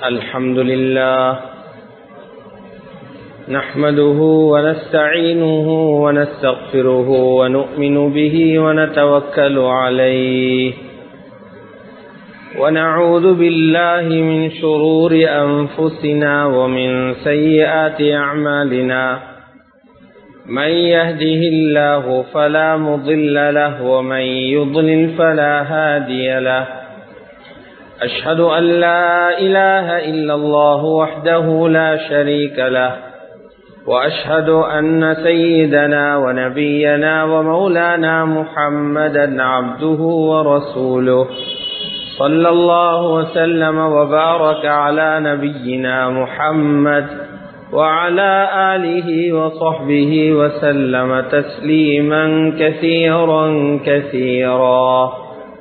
الحمد لله نحمده ونستعينه ونستغفره ونؤمن به ونتوكل عليه ونعوذ بالله من شرور أنفسنا ومن سيئات أعمالنا من يهده الله فلا مضل له ومن يضلل فلا هادي له أشهد أن لا إله إلا الله وحده لا شريك له وأشهد أن سيدنا ونبينا ومولانا محمدا عبده ورسوله صلى الله وسلم وبارك على نبينا محمد وعلى آله وصحبه وسلم تسليما كثيرا كثيرا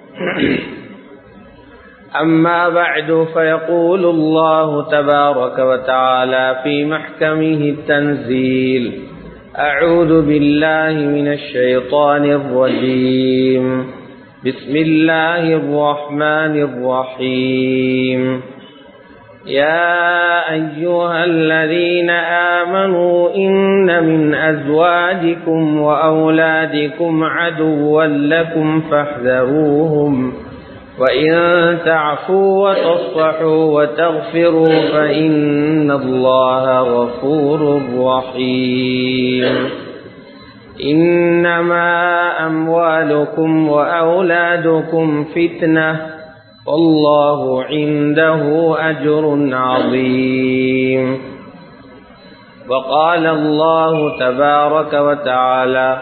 أما بعد فيقول الله تبارك وتعالى في محكمه التنزيل أعوذ بالله من الشيطان الرجيم بسم الله الرحمن الرحيم يا أيها الذين آمنوا إن من أزواجكم وأولادكم عدوا لكم فاحذروهم وإن تعفوا وتصفحوا وتغفروا فإن الله غفور رحيم إنما أموالكم وأولادكم فتنة والله عنده أجر عظيم وقال الله تبارك وتعالى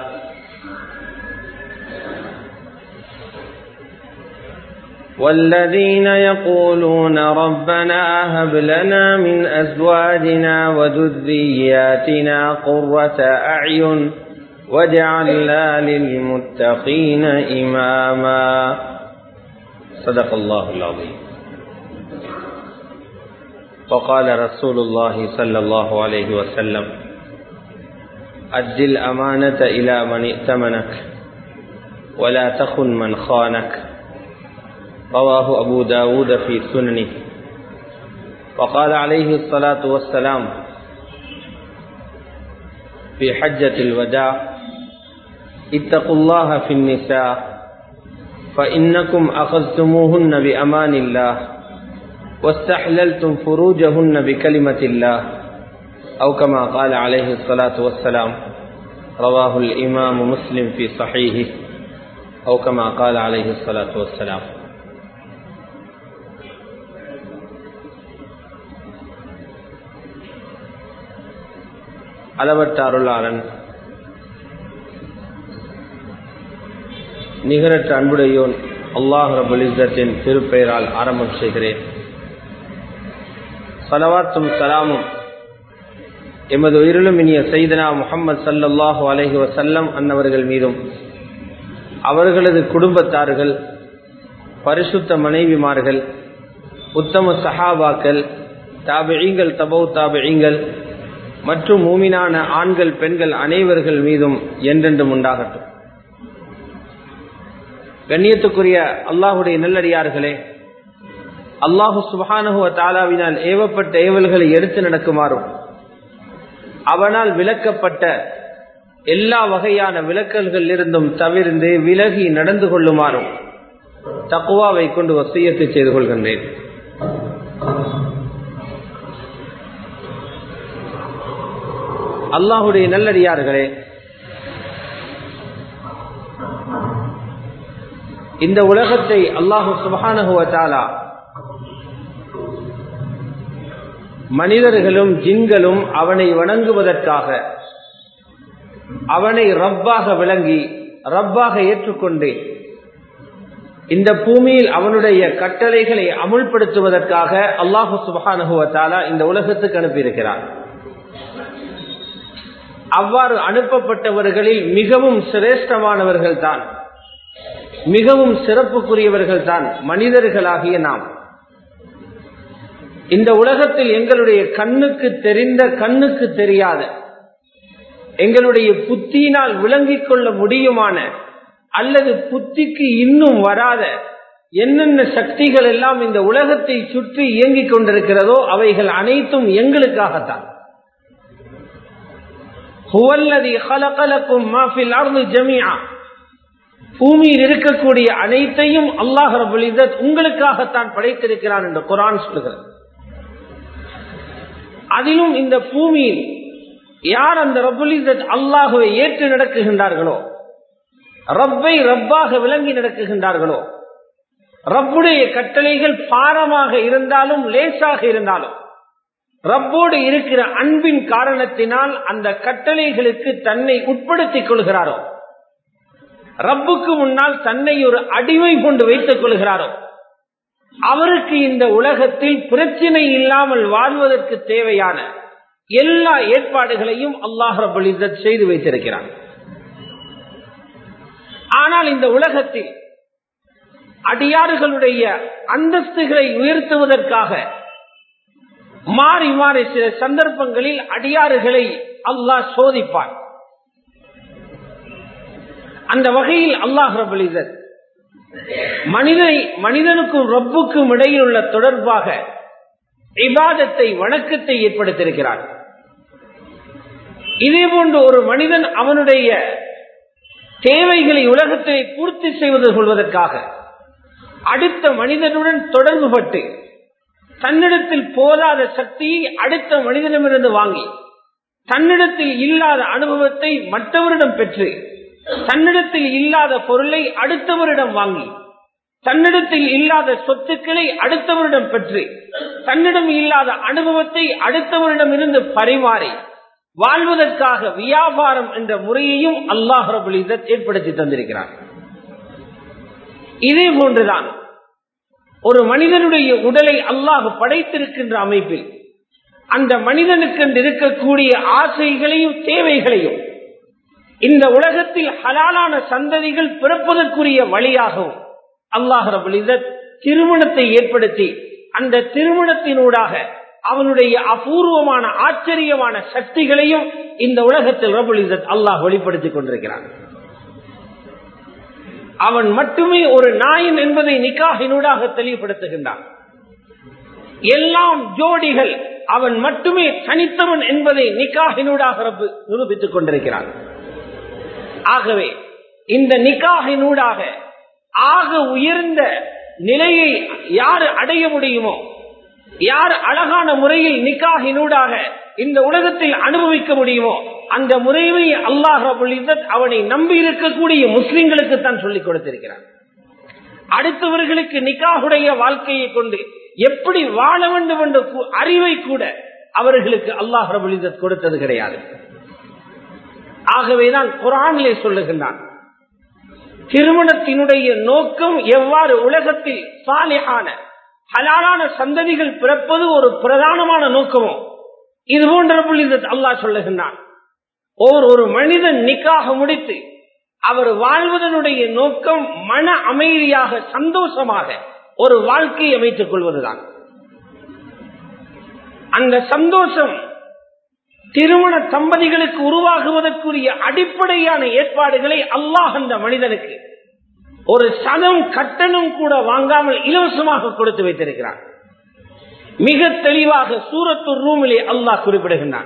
والذين يقولون ربنا هب لنا من أزواجنا وذرياتنا قرة أعين واجعلنا للمتقين إماما صدق الله العظيم وقال رسول الله صلى الله عليه وسلم أد الأمانة إلى من ائتمنك ولا تخن من خانك رواه أبو داود في سننه وقال عليه الصلاة والسلام في حجة الوداع اتقوا الله في النساء فإنكم أخذتموهن بأمان الله واستحللتم فروجهن بكلمة الله أو كما قال عليه الصلاة والسلام رواه الإمام مسلم في صحيحه أو كما قال عليه الصلاة والسلام அளவற்ற அருளாளன் நிகரற்ற அன்புடையோன் அல்லாஹ் ரபுல் இஸ்ஸத்தின் திருப்பெயரால் ஆரம்பம் செய்கிறேன் சலவாத்தும் சலாமும் எமது உயிரிலும் இனிய செய்தனா முகமது சல்லல்லாஹு அலஹி வசல்லம் அன்னவர்கள் மீதும் அவர்களது குடும்பத்தார்கள் பரிசுத்த மனைவிமார்கள் உத்தம சஹாபாக்கள் தாபிழிங்கள் தபௌ தாபிழிங்கள் மற்றும் மூமினான ஆண்கள் பெண்கள் அனைவர்கள் மீதும் என்றென்றும் உண்டாகட்டும் கண்ணியத்துக்குரிய அல்லாஹுடைய நல்லடியார்களே அல்லாஹு சுபானுவ தாலாவினால் ஏவப்பட்ட ஏவல்களை எடுத்து நடக்குமாறும் அவனால் விளக்கப்பட்ட எல்லா வகையான விளக்கல்கள் இருந்தும் தவிர்ந்து விலகி நடந்து கொள்ளுமாறும் தக்குவாவை கொண்டு வசியத்தை செய்து கொள்கின்றேன் அல்லாஹுடைய நல்லடியார்களே இந்த உலகத்தை அல்லாஹு சுபகானகுவத்தாலா மனிதர்களும் ஜின்களும் அவனை வணங்குவதற்காக அவனை ரப்பாக விளங்கி ரப்பாக ஏற்றுக்கொண்டு இந்த பூமியில் அவனுடைய கட்டளைகளை அமுல்படுத்துவதற்காக அல்லாஹு சுபகானுகுவத்தாலா இந்த உலகத்துக்கு அனுப்பியிருக்கிறார் அவ்வாறு அனுப்பப்பட்டவர்களில் மிகவும் சிரேஷ்டமானவர்கள் தான் மிகவும் சிறப்புக்குரியவர்கள் தான் மனிதர்களாகிய நாம் இந்த உலகத்தில் எங்களுடைய கண்ணுக்கு தெரிந்த கண்ணுக்கு தெரியாத எங்களுடைய புத்தியினால் விளங்கிக் கொள்ள முடியுமான அல்லது புத்திக்கு இன்னும் வராத என்னென்ன சக்திகள் எல்லாம் இந்த உலகத்தை சுற்றி இயங்கிக் கொண்டிருக்கிறதோ அவைகள் அனைத்தும் எங்களுக்காகத்தான் ஹுவல்லதி ஹலகலக்கும் மாஃபில் அர்து ஜமியா பூமியில் இருக்கக்கூடிய அனைத்தையும் அல்லாஹ் ரபுல் இஸத் உங்களுக்காகத்தான் படைத்திருக்கிறான் என்று குரான் சொல்கிறது அதிலும் இந்த பூமியில் யார் அந்த ரபுல் இஸத் அல்லாஹுவை ஏற்று நடக்குகின்றார்களோ ரப்பை ரப்பாக விளங்கி நடக்குகின்றார்களோ ரப்புடைய கட்டளைகள் பாரமாக இருந்தாலும் லேசாக இருந்தாலும் ரப்போடு இருக்கிற அன்பின் காரணத்தினால் அந்த கட்டளைகளுக்கு தன்னை உட்படுத்திக் கொள்கிறாரோ ரப்புக்கு முன்னால் தன்னை ஒரு அடிமை கொண்டு வைத்துக் கொள்கிறாரோ அவருக்கு இந்த உலகத்தில் பிரச்சனை இல்லாமல் வாழ்வதற்கு தேவையான எல்லா ஏற்பாடுகளையும் அல்லாஹ் ரபுல் இஸ்ஸத் செய்து வைத்திருக்கிறார் ஆனால் இந்த உலகத்தில் அடியாறுகளுடைய அந்தஸ்துகளை உயர்த்துவதற்காக மாறி மாறி சில சந்தர்ப்பங்களில் அடியாறுகளை அல்லாஹ் சோதிப்பார் அந்த வகையில் அல்லாஹ் ரபுலிசர் மனிதனை மனிதனுக்கும் ரப்புக்கும் இடையில் உள்ள தொடர்பாக இபாதத்தை வணக்கத்தை ஏற்படுத்தியிருக்கிறார் இதே போன்று ஒரு மனிதன் அவனுடைய தேவைகளை உலகத்தை பூர்த்தி செய்வது கொள்வதற்காக அடுத்த மனிதனுடன் தொடர்பு பட்டு தன்னிடத்தில் போதாத சக்தியை அடுத்த மனிதனிடமிருந்து வாங்கி தன்னிடத்தில் இல்லாத அனுபவத்தை மற்றவரிடம் பெற்று தன்னிடத்தில் இல்லாத பொருளை அடுத்தவரிடம் வாங்கி தன்னிடத்தில் இல்லாத சொத்துக்களை அடுத்தவரிடம் பெற்று தன்னிடம் இல்லாத அனுபவத்தை அடுத்தவரிடம் இருந்து பரிமாறி வாழ்வதற்காக வியாபாரம் என்ற முறையையும் அல்லாஹ் ரபுல் இசத் ஏற்படுத்தி தந்திருக்கிறார் இதே போன்றுதான் ஒரு மனிதனுடைய உடலை அல்லாஹ் படைத்திருக்கின்ற அமைப்பில் அந்த மனிதனுக்கு இருக்கக்கூடிய ஆசைகளையும் தேவைகளையும் இந்த உலகத்தில் ஹலாலான சந்ததிகள் பிறப்பதற்குரிய வழியாகவும் அல்லாஹ் ரபுல் இசத் திருமணத்தை ஏற்படுத்தி அந்த திருமணத்தினூடாக அவனுடைய அபூர்வமான ஆச்சரியமான சக்திகளையும் இந்த உலகத்தில் ரபுல் இசத் அல்லாஹ் வெளிப்படுத்திக் கொண்டிருக்கிறான் அவன் மட்டுமே ஒரு நாயன் என்பதை நிக்காகினூடாக தெளிவுபடுத்துகின்றான் எல்லாம் ஜோடிகள் அவன் மட்டுமே தனித்தவன் என்பதை நிக்காகினூடாக ரப்பு நிரூபித்துக் கொண்டிருக்கிறான் ஆகவே இந்த நிக்காகினூடாக ஆக உயர்ந்த நிலையை யாரு அடைய முடியுமோ யார் அழகான முறையில் நிக்காகினூடாக இந்த உலகத்தில் அனுபவிக்க முடியுமோ அந்த முறையை அல்லாஹ் அவனை நம்பி இருக்கக்கூடிய முஸ்லிம்களுக்கு தான் சொல்லிக் கொடுத்திருக்கிறார் அடுத்தவர்களுக்கு நிக்காகுடைய வாழ்க்கையை கொண்டு எப்படி வாழ வேண்டும் என்ற அறிவை கூட அவர்களுக்கு அல்லாஹ் ரபுலிசத் கொடுத்தது கிடையாது ஆகவேதான் குரானிலே சொல்லுகின்றான் திருமணத்தினுடைய நோக்கம் எவ்வாறு உலகத்தில் சாலையான ஹலாலான சந்ததிகள் பிறப்பது ஒரு பிரதானமான நோக்கமோ இது போன்ற அல்லாஹ் சொல்லுகின்றான் ஒரு ஒரு மனிதன் நிக்காக முடித்து அவர் வாழ்வதனுடைய நோக்கம் மன அமைதியாக சந்தோஷமாக ஒரு வாழ்க்கையை அமைத்துக் கொள்வதுதான் அந்த சந்தோஷம் திருமண தம்பதிகளுக்கு உருவாகுவதற்குரிய அடிப்படையான ஏற்பாடுகளை அல்லாஹ் அந்த மனிதனுக்கு ஒரு சதம் கட்டணம் கூட வாங்காமல் இலவசமாக கொடுத்து வைத்திருக்கிறார் மிக தெளிவாக சூரத்து ரூமிலே அல்லாஹ் குறிப்பிடுகின்றான்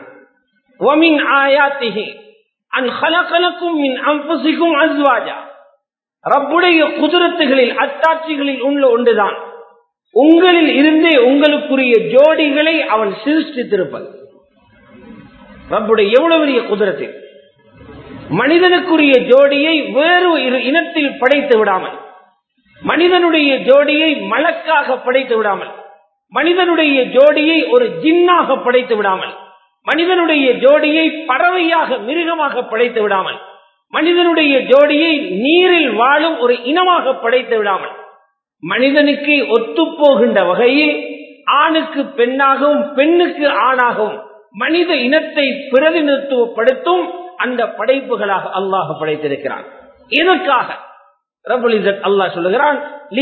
ரப்புடைய குதிரத்துகளில் அத்தாட்சிகளில் உள்ள ஒன்றுதான் உங்களில் இருந்தே உங்களுக்குரிய ஜோடிகளை அவன் சிருஷ்டித்திருப்பது ரப்புடைய எவ்வளவு பெரிய குதிரத்தில் மனிதனுக்குரிய ஜோடியை வேறு இரு இனத்தில் படைத்து விடாமல் மனிதனுடைய ஜோடியை மலக்காக படைத்து விடாமல் மனிதனுடைய ஜோடியை ஒரு ஜின்னாக படைத்து விடாமல் மனிதனுடைய ஜோடியை பறவையாக மிருகமாக படைத்து விடாமல் மனிதனுடைய ஜோடியை நீரில் வாழும் ஒரு இனமாக படைத்து விடாமல் மனிதனுக்கு ஒத்துப்போகின்ற வகையில் ஆணுக்கு பெண்ணாகவும் பெண்ணுக்கு ஆணாகவும் மனித இனத்தை பிரதிநிதித்துவப்படுத்தும் அந்த படைப்புகளாக அல்லாஹ் படைத்திருக்கிறான் இதற்காக ரபுலிசத் அல்லாஹ் சொல்லுகிறான்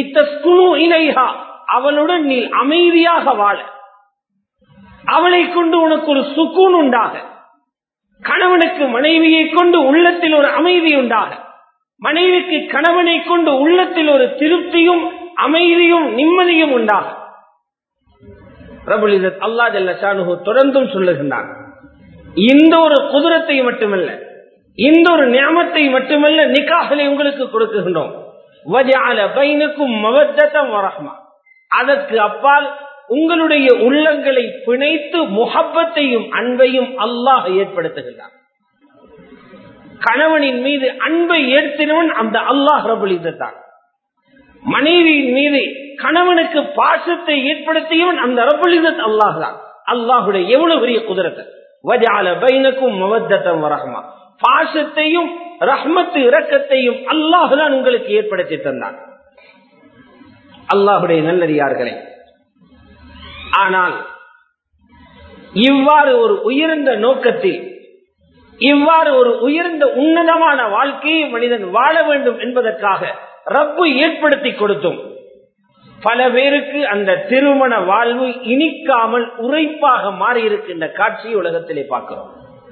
அவளுடன் நீ அமைதியாக வாழ அவளை கொண்டு உனக்கு ஒரு சுக்கூன் உண்டாக கணவனுக்கு மனைவியை கொண்டு உள்ளத்தில் ஒரு அமைதி உண்டாக மனைவிக்கு கணவனை கொண்டு உள்ளத்தில் ஒரு திருப்தியும் அமைதியும் நிம்மதியும் உண்டாகும் பிரபுலிதத் அல்லா ஜல்ல ஷானுஹு தொடர்ந்தும் சொல்லுகின்றான் இந்த ஒரு குதிரத்தை மட்டுமல்ல இந்த ஒரு நியமத்தை மட்டுமல்ல நிக்காகலை உங்களுக்கு கொடுக்குகின்றோம் பைனுக்கும் மவத்தம் வரஹ்மா அதற்கு அப்பால் உங்களுடைய உள்ளங்களை பிணைத்து முகப்பத்தையும் அன்பையும் அல்லாஹ் ஏற்படுத்துகின்றான் கணவனின் மீது அன்பை ஏற்றினவன் அந்த அல்லாஹ் ரபுலிதான் மனைவியின் மீது கணவனுக்கு பாசத்தை ஏற்படுத்தியவன் அந்த ரபுலிதத் அல்லாஹ் தான் அல்லாஹுடைய எவ்வளவு பெரிய குதிரத்தை வஜால பைனக்கும் மவத்தம் வரஹ்மா பாசத்தையும் ரஹ்மத்து இரக்கத்தையும் அல்லாஹுதான் உங்களுக்கு ஏற்படுத்தி தந்தான் அல்லாஹுடைய நல்லடியார்களே ஆனால் இவ்வாறு ஒரு உயர்ந்த நோக்கத்தில் இவ்வாறு ஒரு உயர்ந்த உன்னதமான வாழ்க்கையை மனிதன் வாழ வேண்டும் என்பதற்காக ரப்பு ஏற்படுத்தி கொடுத்தும் பல பேருக்கு அந்த திருமண வாழ்வு இனிக்காமல் உரைப்பாக மாறி இருக்கின்ற காட்சியை உலகத்திலே பார்க்கிறோம்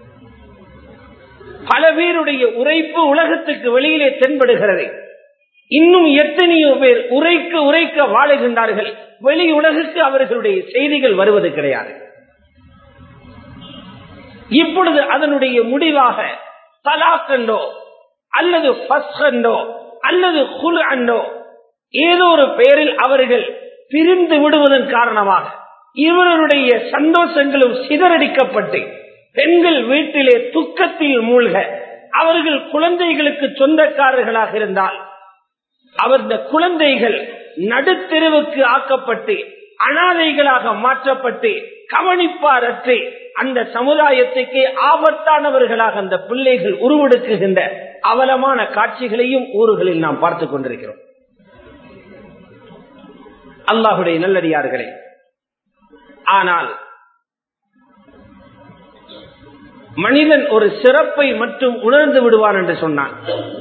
பல பேருடைய உரைப்பு உலகத்துக்கு வெளியிலே தென்படுகிறது இன்னும் எத்தனையோ பேர் உரைக்க உரைக்க வாழுகின்றார்கள் வெளி உலகுக்கு அவர்களுடைய செய்திகள் வருவது கிடையாது இப்பொழுது அதனுடைய முடிவாக தலாக்கண்டோ அல்லது ஃபஸ்கண்டோ அல்லது குல் அண்டோ ஏதோ ஒரு பெயரில் அவர்கள் பிரிந்து விடுவதன் காரணமாக இவர்களுடைய சந்தோஷங்களும் சிதறடிக்கப்பட்டு பெண்கள் வீட்டிலே துக்கத்தில் மூழ்க அவர்கள் குழந்தைகளுக்கு சொந்தக்காரர்களாக இருந்தால் அவரது குழந்தைகள் நடுத்தெருவுக்கு ஆக்கப்பட்டு அனாதைகளாக மாற்றப்பட்டு கவனிப்பாரற்று அந்த சமுதாயத்துக்கு ஆபத்தானவர்களாக அந்த பிள்ளைகள் உருவெடுக்குகின்ற அவலமான காட்சிகளையும் ஊர்களில் நாம் பார்த்துக் கொண்டிருக்கிறோம் அல்லாஹுடைய நல்லடியார்களே ஆனால் மனிதன் ஒரு சிறப்பை மட்டும் உணர்ந்து விடுவான் என்று சொன்னான்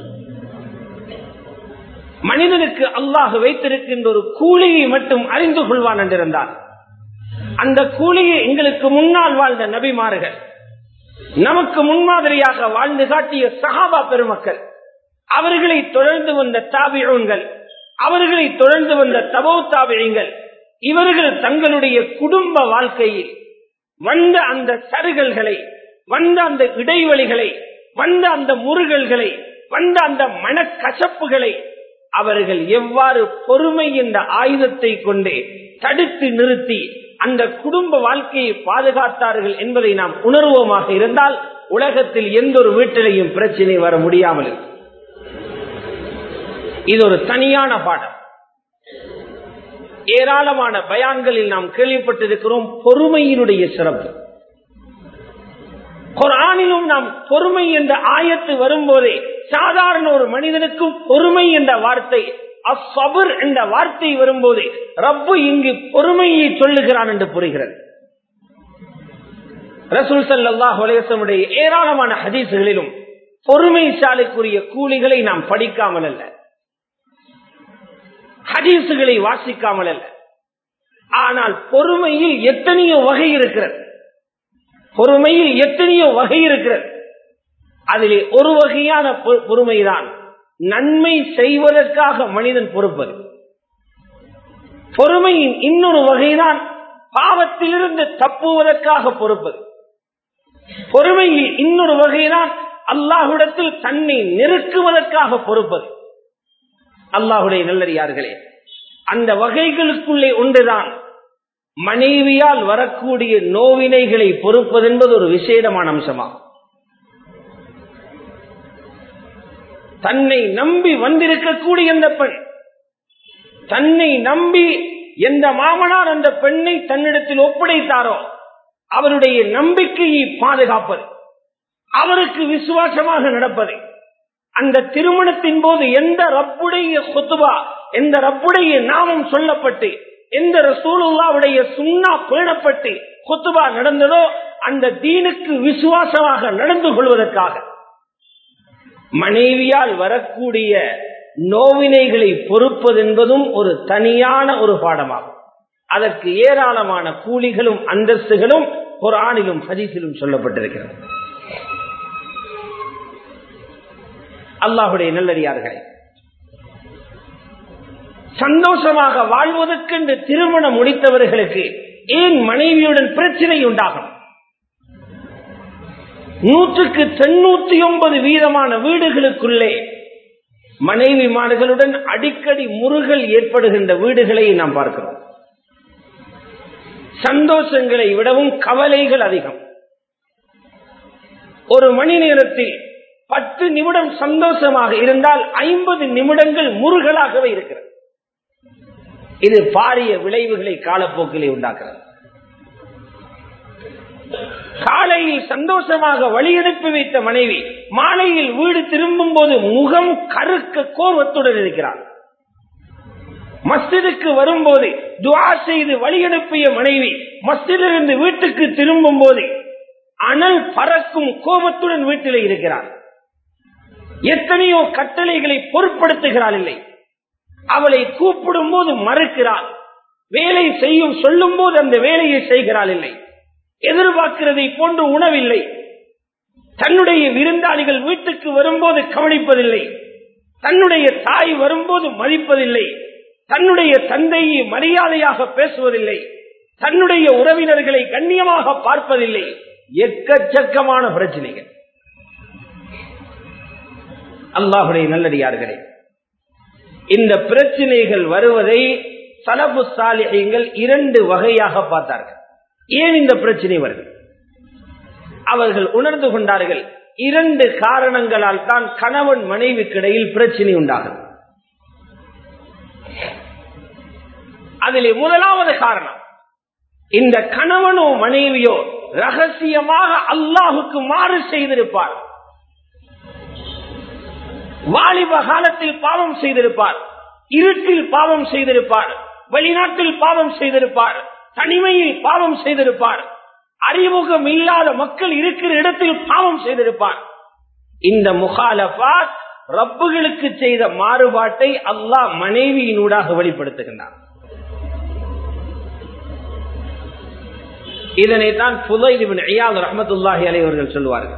மனிதனுக்கு அல்லாஹ் வைத்திருக்கின்ற ஒரு கூலியை மட்டும் அறிந்து கொள்வான் என்றிருந்தார் அந்த கூலியை எங்களுக்கு முன்னால் வாழ்ந்த நபிமார்கள் நமக்கு முன்மாதிரியாக வாழ்ந்து காட்டிய சகாபா பெருமக்கள் அவர்களை தொடர்ந்து வந்த தாபியங்கள் அவர்களை தொடர்ந்து வந்த தபோ தாபியங்கள் இவர்கள் தங்களுடைய குடும்ப வாழ்க்கையில் வந்த அந்த சருகல்களை வந்த அந்த இடைவெளிகளை வந்த அந்த முருகல்களை வந்த அந்த மனக்கசப்புகளை அவர்கள் எவ்வாறு பொறுமை என்ற ஆயுதத்தை கொண்டு தடுத்து நிறுத்தி அந்த குடும்ப வாழ்க்கையை பாதுகாத்தார்கள் என்பதை நாம் உணர்வோமாக இருந்தால் உலகத்தில் எந்த ஒரு வீட்டிலையும் பிரச்சனை வர முடியாமல் இருக்கும் இது ஒரு தனியான பாடம் ஏராளமான பயான்களில் நாம் கேள்விப்பட்டிருக்கிறோம் பொறுமையினுடைய சிறப்பு குரானிலும் நாம் பொறுமை என்ற ஆயத்து வரும்போதே சாதாரண ஒரு மனிதனுக்கும் பொறுமை என்ற வார்த்தை அசபர் என்ற வார்த்தை வரும்போது ரப்பு இங்கு பொறுமையை சொல்லுகிறான் என்று புரிகிறது ரசூல் சல்லாஹ் அலேசனுடைய ஏராளமான ஹதீசுகளிலும் பொறுமைசாலிக்குரிய கூலிகளை நாம் படிக்காமல் அல்ல ஹதீசுகளை வாசிக்காமல் அல்ல ஆனால் பொறுமையில் எத்தனையோ வகை இருக்கிறது பொறுமையில் எத்தனையோ வகை இருக்கிறது அதிலே ஒரு வகையான பொறுமைதான் நன்மை செய்வதற்காக மனிதன் பொறுப்பது பொறுமையின் இன்னொரு வகைதான் பாவத்திலிருந்து தப்புவதற்காக பொறுப்பது பொறுமையில் இன்னொரு வகைதான் அல்லாஹுடத்தில் தன்னை நெருக்குவதற்காக பொறுப்பது அல்லாஹுடைய நல்லறியார்களே அந்த வகைகளுக்குள்ளே ஒன்றுதான் மனைவியால் வரக்கூடிய நோவினைகளை பொறுப்பது என்பது ஒரு விசேடமான அம்சமாகும் தன்னை நம்பி வந்திருக்கக்கூடிய அந்த பெண் தன்னை நம்பி எந்த மாமனார் அந்த பெண்ணை தன்னிடத்தில் ஒப்படைத்தாரோ அவருடைய நம்பிக்கையை பாதுகாப்பது அவருக்கு விசுவாசமாக நடப்பது அந்த திருமணத்தின் போது எந்த ரப்புடைய சொத்துவா எந்த ரப்புடைய நாமம் சொல்லப்பட்டு எந்த ரசூலுல்லாவுடைய சுண்ணா பேணப்பட்டு குத்துபா நடந்ததோ அந்த தீனுக்கு விசுவாசமாக நடந்து கொள்வதற்காக மனைவியால் வரக்கூடிய நோவினைகளை பொறுப்பது என்பதும் ஒரு தனியான ஒரு பாடமாகும் அதற்கு ஏராளமான கூலிகளும் அந்தஸ்துகளும் ஒரு ஆணிலும் ஹதீஸிலும் சொல்லப்பட்டிருக்கிறது அல்லாஹுடைய நல்லடியார்களே சந்தோஷமாக வாழ்வதற்கென்று திருமணம் முடித்தவர்களுக்கு ஏன் மனைவியுடன் பிரச்சனை உண்டாகும் நூற்றுக்கு தொண்ணூத்தி ஒன்பது வீதமான வீடுகளுக்குள்ளே மனைவிமார்களுடன் அடிக்கடி முருகல் ஏற்படுகின்ற வீடுகளை நாம் பார்க்கிறோம் சந்தோஷங்களை விடவும் கவலைகள் அதிகம் ஒரு மணி நேரத்தில் பத்து நிமிடம் சந்தோஷமாக இருந்தால் ஐம்பது நிமிடங்கள் முருகலாகவே இருக்கிறது இது பாரிய விளைவுகளை காலப்போக்கிலே உண்டாக்குறது காலையில் சந்தோஷமாக வழியனுப்பி வைத்த மனைவி மாலையில் வீடு திரும்பும் போது முகம் கருக்க கோர்வத்துடன் இருக்கிறார் மஸ்திதுக்கு வரும்போது துவா செய்து வழியனுப்பிய மனைவி மஸ்திலிருந்து வீட்டுக்கு திரும்பும் போது அனல் பறக்கும் கோபத்துடன் வீட்டில் இருக்கிறார் எத்தனையோ கட்டளைகளை பொருட்படுத்துகிறாள் இல்லை அவளை கூப்பிடும் போது மறுக்கிறாள் வேலை செய்யும் சொல்லும் போது அந்த வேலையை செய்கிறாள் இல்லை எதிர்பார்க்கிறதை போன்று உணவில்லை தன்னுடைய விருந்தாளிகள் வீட்டுக்கு வரும்போது கவனிப்பதில்லை தன்னுடைய தாய் வரும்போது மதிப்பதில்லை தன்னுடைய தந்தையை மரியாதையாக பேசுவதில்லை தன்னுடைய உறவினர்களை கண்ணியமாக பார்ப்பதில்லை எக்கச்சக்கமான பிரச்சனைகள் அல்லாஹுடைய நல்லடியார்களே இந்த பிரச்சனைகள் வருவதை சலபு சாலிகள் இரண்டு வகையாக பார்த்தார்கள் ஏன் இந்த பிரச்சனை வருது அவர்கள் உணர்ந்து கொண்டார்கள் இரண்டு காரணங்களால் தான் கணவன் மனைவிக்கிடையில் பிரச்சனை உண்டாகும் அதிலே முதலாவது காரணம் இந்த கணவனோ மனைவியோ ரகசியமாக அல்லாஹுக்கு மாறு செய்திருப்பார் வாலிப காலத்தில் பாவம் செய்திருப்பார் இருட்டில் பாவம் செய்திருப்பார் வெளிநாட்டில் பாவம் செய்திருப்பார் தனிமையில் பாவம் செய்திருப்பார் அறிமுகம் இல்லாத மக்கள் இருக்கிற இடத்தில் பாவம் செய்திருப்பார் இந்த முகாலபாத் ரப்புகளுக்கு செய்த மாறுபாட்டை அல்லாஹ் மனைவியினூடாக வெளிப்படுத்துகின்றார் இதனைத்தான் புதைதிபின் ஐயாவது ரஹமத்துல்லாஹி அலைவர்கள் சொல்லுவார்கள்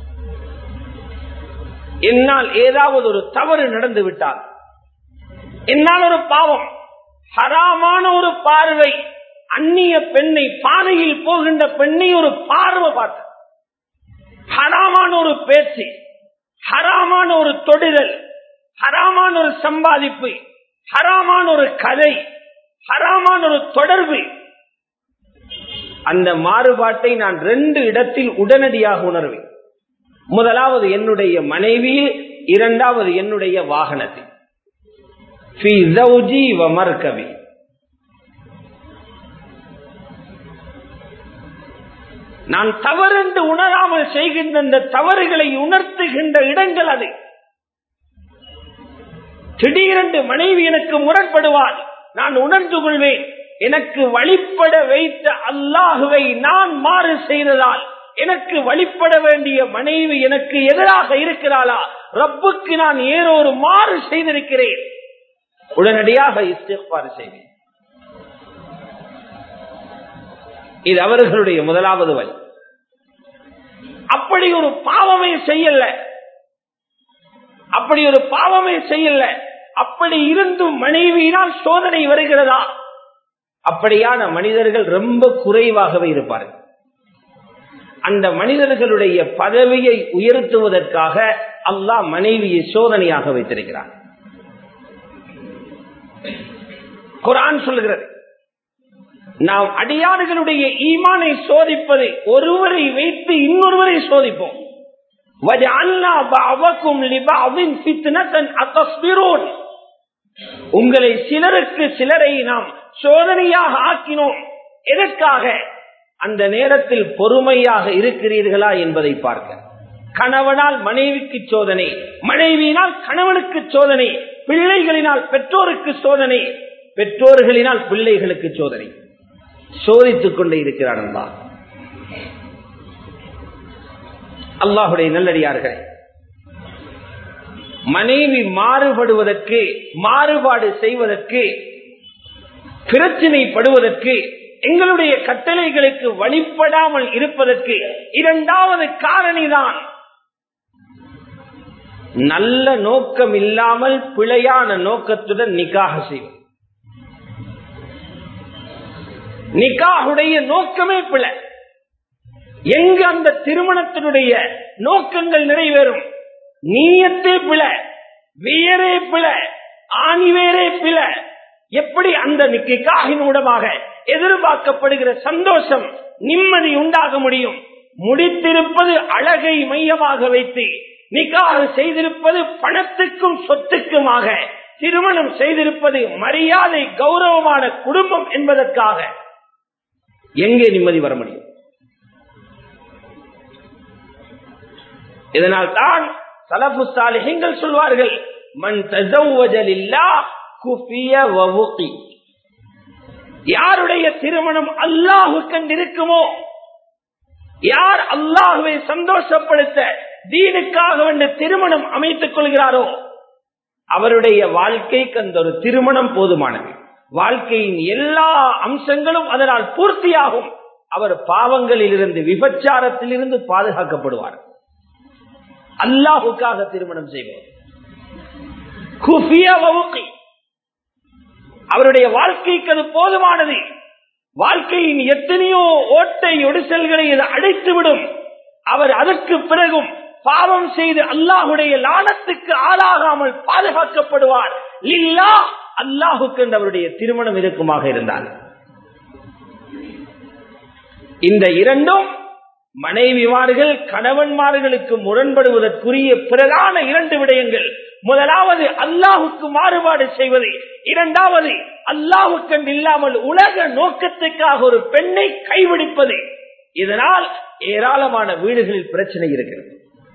என்னால் ஏதாவது ஒரு தவறு நடந்து விட்டால் என்னால் ஒரு பாவம் ஹராமான ஒரு பார்வை அந்நிய பெண்ணை பாதையில் போகின்ற பெண்ணை ஒரு பார்வை பார்த்த ஹராமான ஒரு பேச்சு ஹராமான ஒரு தொடுதல் ஹராமான ஒரு சம்பாதிப்பு ஹராமான ஒரு கதை ஹராமான ஒரு தொடர்பு அந்த மாறுபாட்டை நான் ரெண்டு இடத்தில் உடனடியாக உணர்வேன் முதலாவது என்னுடைய மனைவியில் இரண்டாவது என்னுடைய வாகனத்தில் மர்கவி நான் தவறென்று உணராமல் செய்கின்ற இந்த தவறுகளை உணர்த்துகின்ற இடங்கள் அது திடீரென்று மனைவி எனக்கு முரண்படுவாள் நான் உணர்ந்து கொள்வேன் எனக்கு வழிபட வைத்த அல்லாஹுவை நான் மாறு செய்ததால் எனக்கு வழிபட வேண்டிய மனைவி எனக்கு எதிராக இருக்கிறாளா ரப்புக்கு நான் ஏதோ ஒரு மாறு செய்திருக்கிறேன் உடனடியாக இஸ்திஃபார் செய்வேன் இது அவர்களுடைய முதலாவது வழி அப்படி ஒரு பாவமே செய்யல அப்படி ஒரு பாவமே செய்யல அப்படி இருந்தும் மனைவியினால் சோதனை வருகிறதா அப்படியான மனிதர்கள் ரொம்ப குறைவாகவே இருப்பார்கள் அந்த மனிதர்களுடைய பதவியை உயர்த்துவதற்காக அல்லாஹ் மனைவியை சோதனையாக வைத்திருக்கிறார் குரான் சொல்லுகிறது நாம் அடியாறுகளுடைய ஈமானை சோதிப்பது ஒருவரை வைத்து இன்னொருவரை சோதிப்போம் உங்களை சிலருக்கு சிலரை நாம் சோதனையாக ஆக்கினோம் எதற்காக அந்த நேரத்தில் பொறுமையாக இருக்கிறீர்களா என்பதை பார்க்க கணவனால் மனைவிக்கு சோதனை மனைவியினால் கணவனுக்கு சோதனை பிள்ளைகளினால் பெற்றோருக்கு சோதனை பெற்றோர்களினால் பிள்ளைகளுக்கு சோதனை சோதித்துக் கொண்டே இருக்கிறார் அல்லா அல்லாஹுடைய நல்லடியார்களே மனைவி மாறுபடுவதற்கு மாறுபாடு செய்வதற்கு பிரச்சினைப்படுவதற்கு எங்களுடைய கட்டளைகளுக்கு வழிபடாமல் இருப்பதற்கு இரண்டாவது காரணிதான் நல்ல நோக்கம் இல்லாமல் பிழையான நோக்கத்துடன் நிக்காக செய்வது நிக்காஹுடைய நோக்கமே பிழை எங்க அந்த திருமணத்தினுடைய நோக்கங்கள் நிறைவேறும் நீயத்தே பிழை வேறே பிழை ஆணிவேரே பிழை எப்படி அந்த நிக்காகின் மூலமாக எதிர்பார்க்கப்படுகிற சந்தோஷம் நிம்மதி உண்டாக முடியும் முடித்திருப்பது அழகை மையமாக வைத்து நிக்காக செய்திருப்பது பணத்துக்கும் சொத்துக்குமாக திருமணம் செய்திருப்பது மரியாதை கௌரவமான குடும்பம் என்பதற்காக எங்கே நிம்மதி வர முடியும் இதனால் தான் சலபு சாலிஹங்கள் சொல்வார்கள் மண் தசவஜலில்லா குஃபிய வவுகி யாருடைய திருமணம் அல்லாஹு கண்டிருக்குமோ யார் அல்லாஹுவை சந்தோஷப்படுத்த தீனுக்காக வேண்ட திருமணம் அமைத்துக் கொள்கிறாரோ அவருடைய வாழ்க்கைக்கு அந்த ஒரு திருமணம் போதுமானது வாழ்க்கையின் எல்லா அம்சங்களும் அதனால் பூர்த்தியாகும் அவர் பாவங்களில் இருந்து விபச்சாரத்தில் இருந்து பாதுகாக்கப்படுவார் அல்லாஹுக்காக திருமணம் செய்வார் அவருடைய வாழ்க்கைக்கு அது போதுமானது வாழ்க்கையின் எத்தனையோ ஓட்டை ஒடிசல்களை இது அடைத்துவிடும் அவர் அதற்கு பிறகும் பாவம் செய்து அல்லாஹுடைய லானத்துக்கு ஆளாகாமல் பாதுகாக்கப்படுவார் இல்லா அல்லாஹுக்கு என்று அவருடைய திருமணம் இருக்குமாக இருந்தார் இந்த இரண்டும் மனைவிமார்கள் கணவன்மார்களுக்கு முரண்படுவதற்குரிய பிரதான இரண்டு விடயங்கள் முதலாவது அல்லாஹுக்கு மாறுபாடு செய்வது இரண்டாவது அல்லாஹுக்கண்டு இல்லாமல் உலக நோக்கத்துக்காக ஒரு பெண்ணை கைவிடிப்பது இதனால் ஏராளமான வீடுகளில் பிரச்சனை இருக்கிறது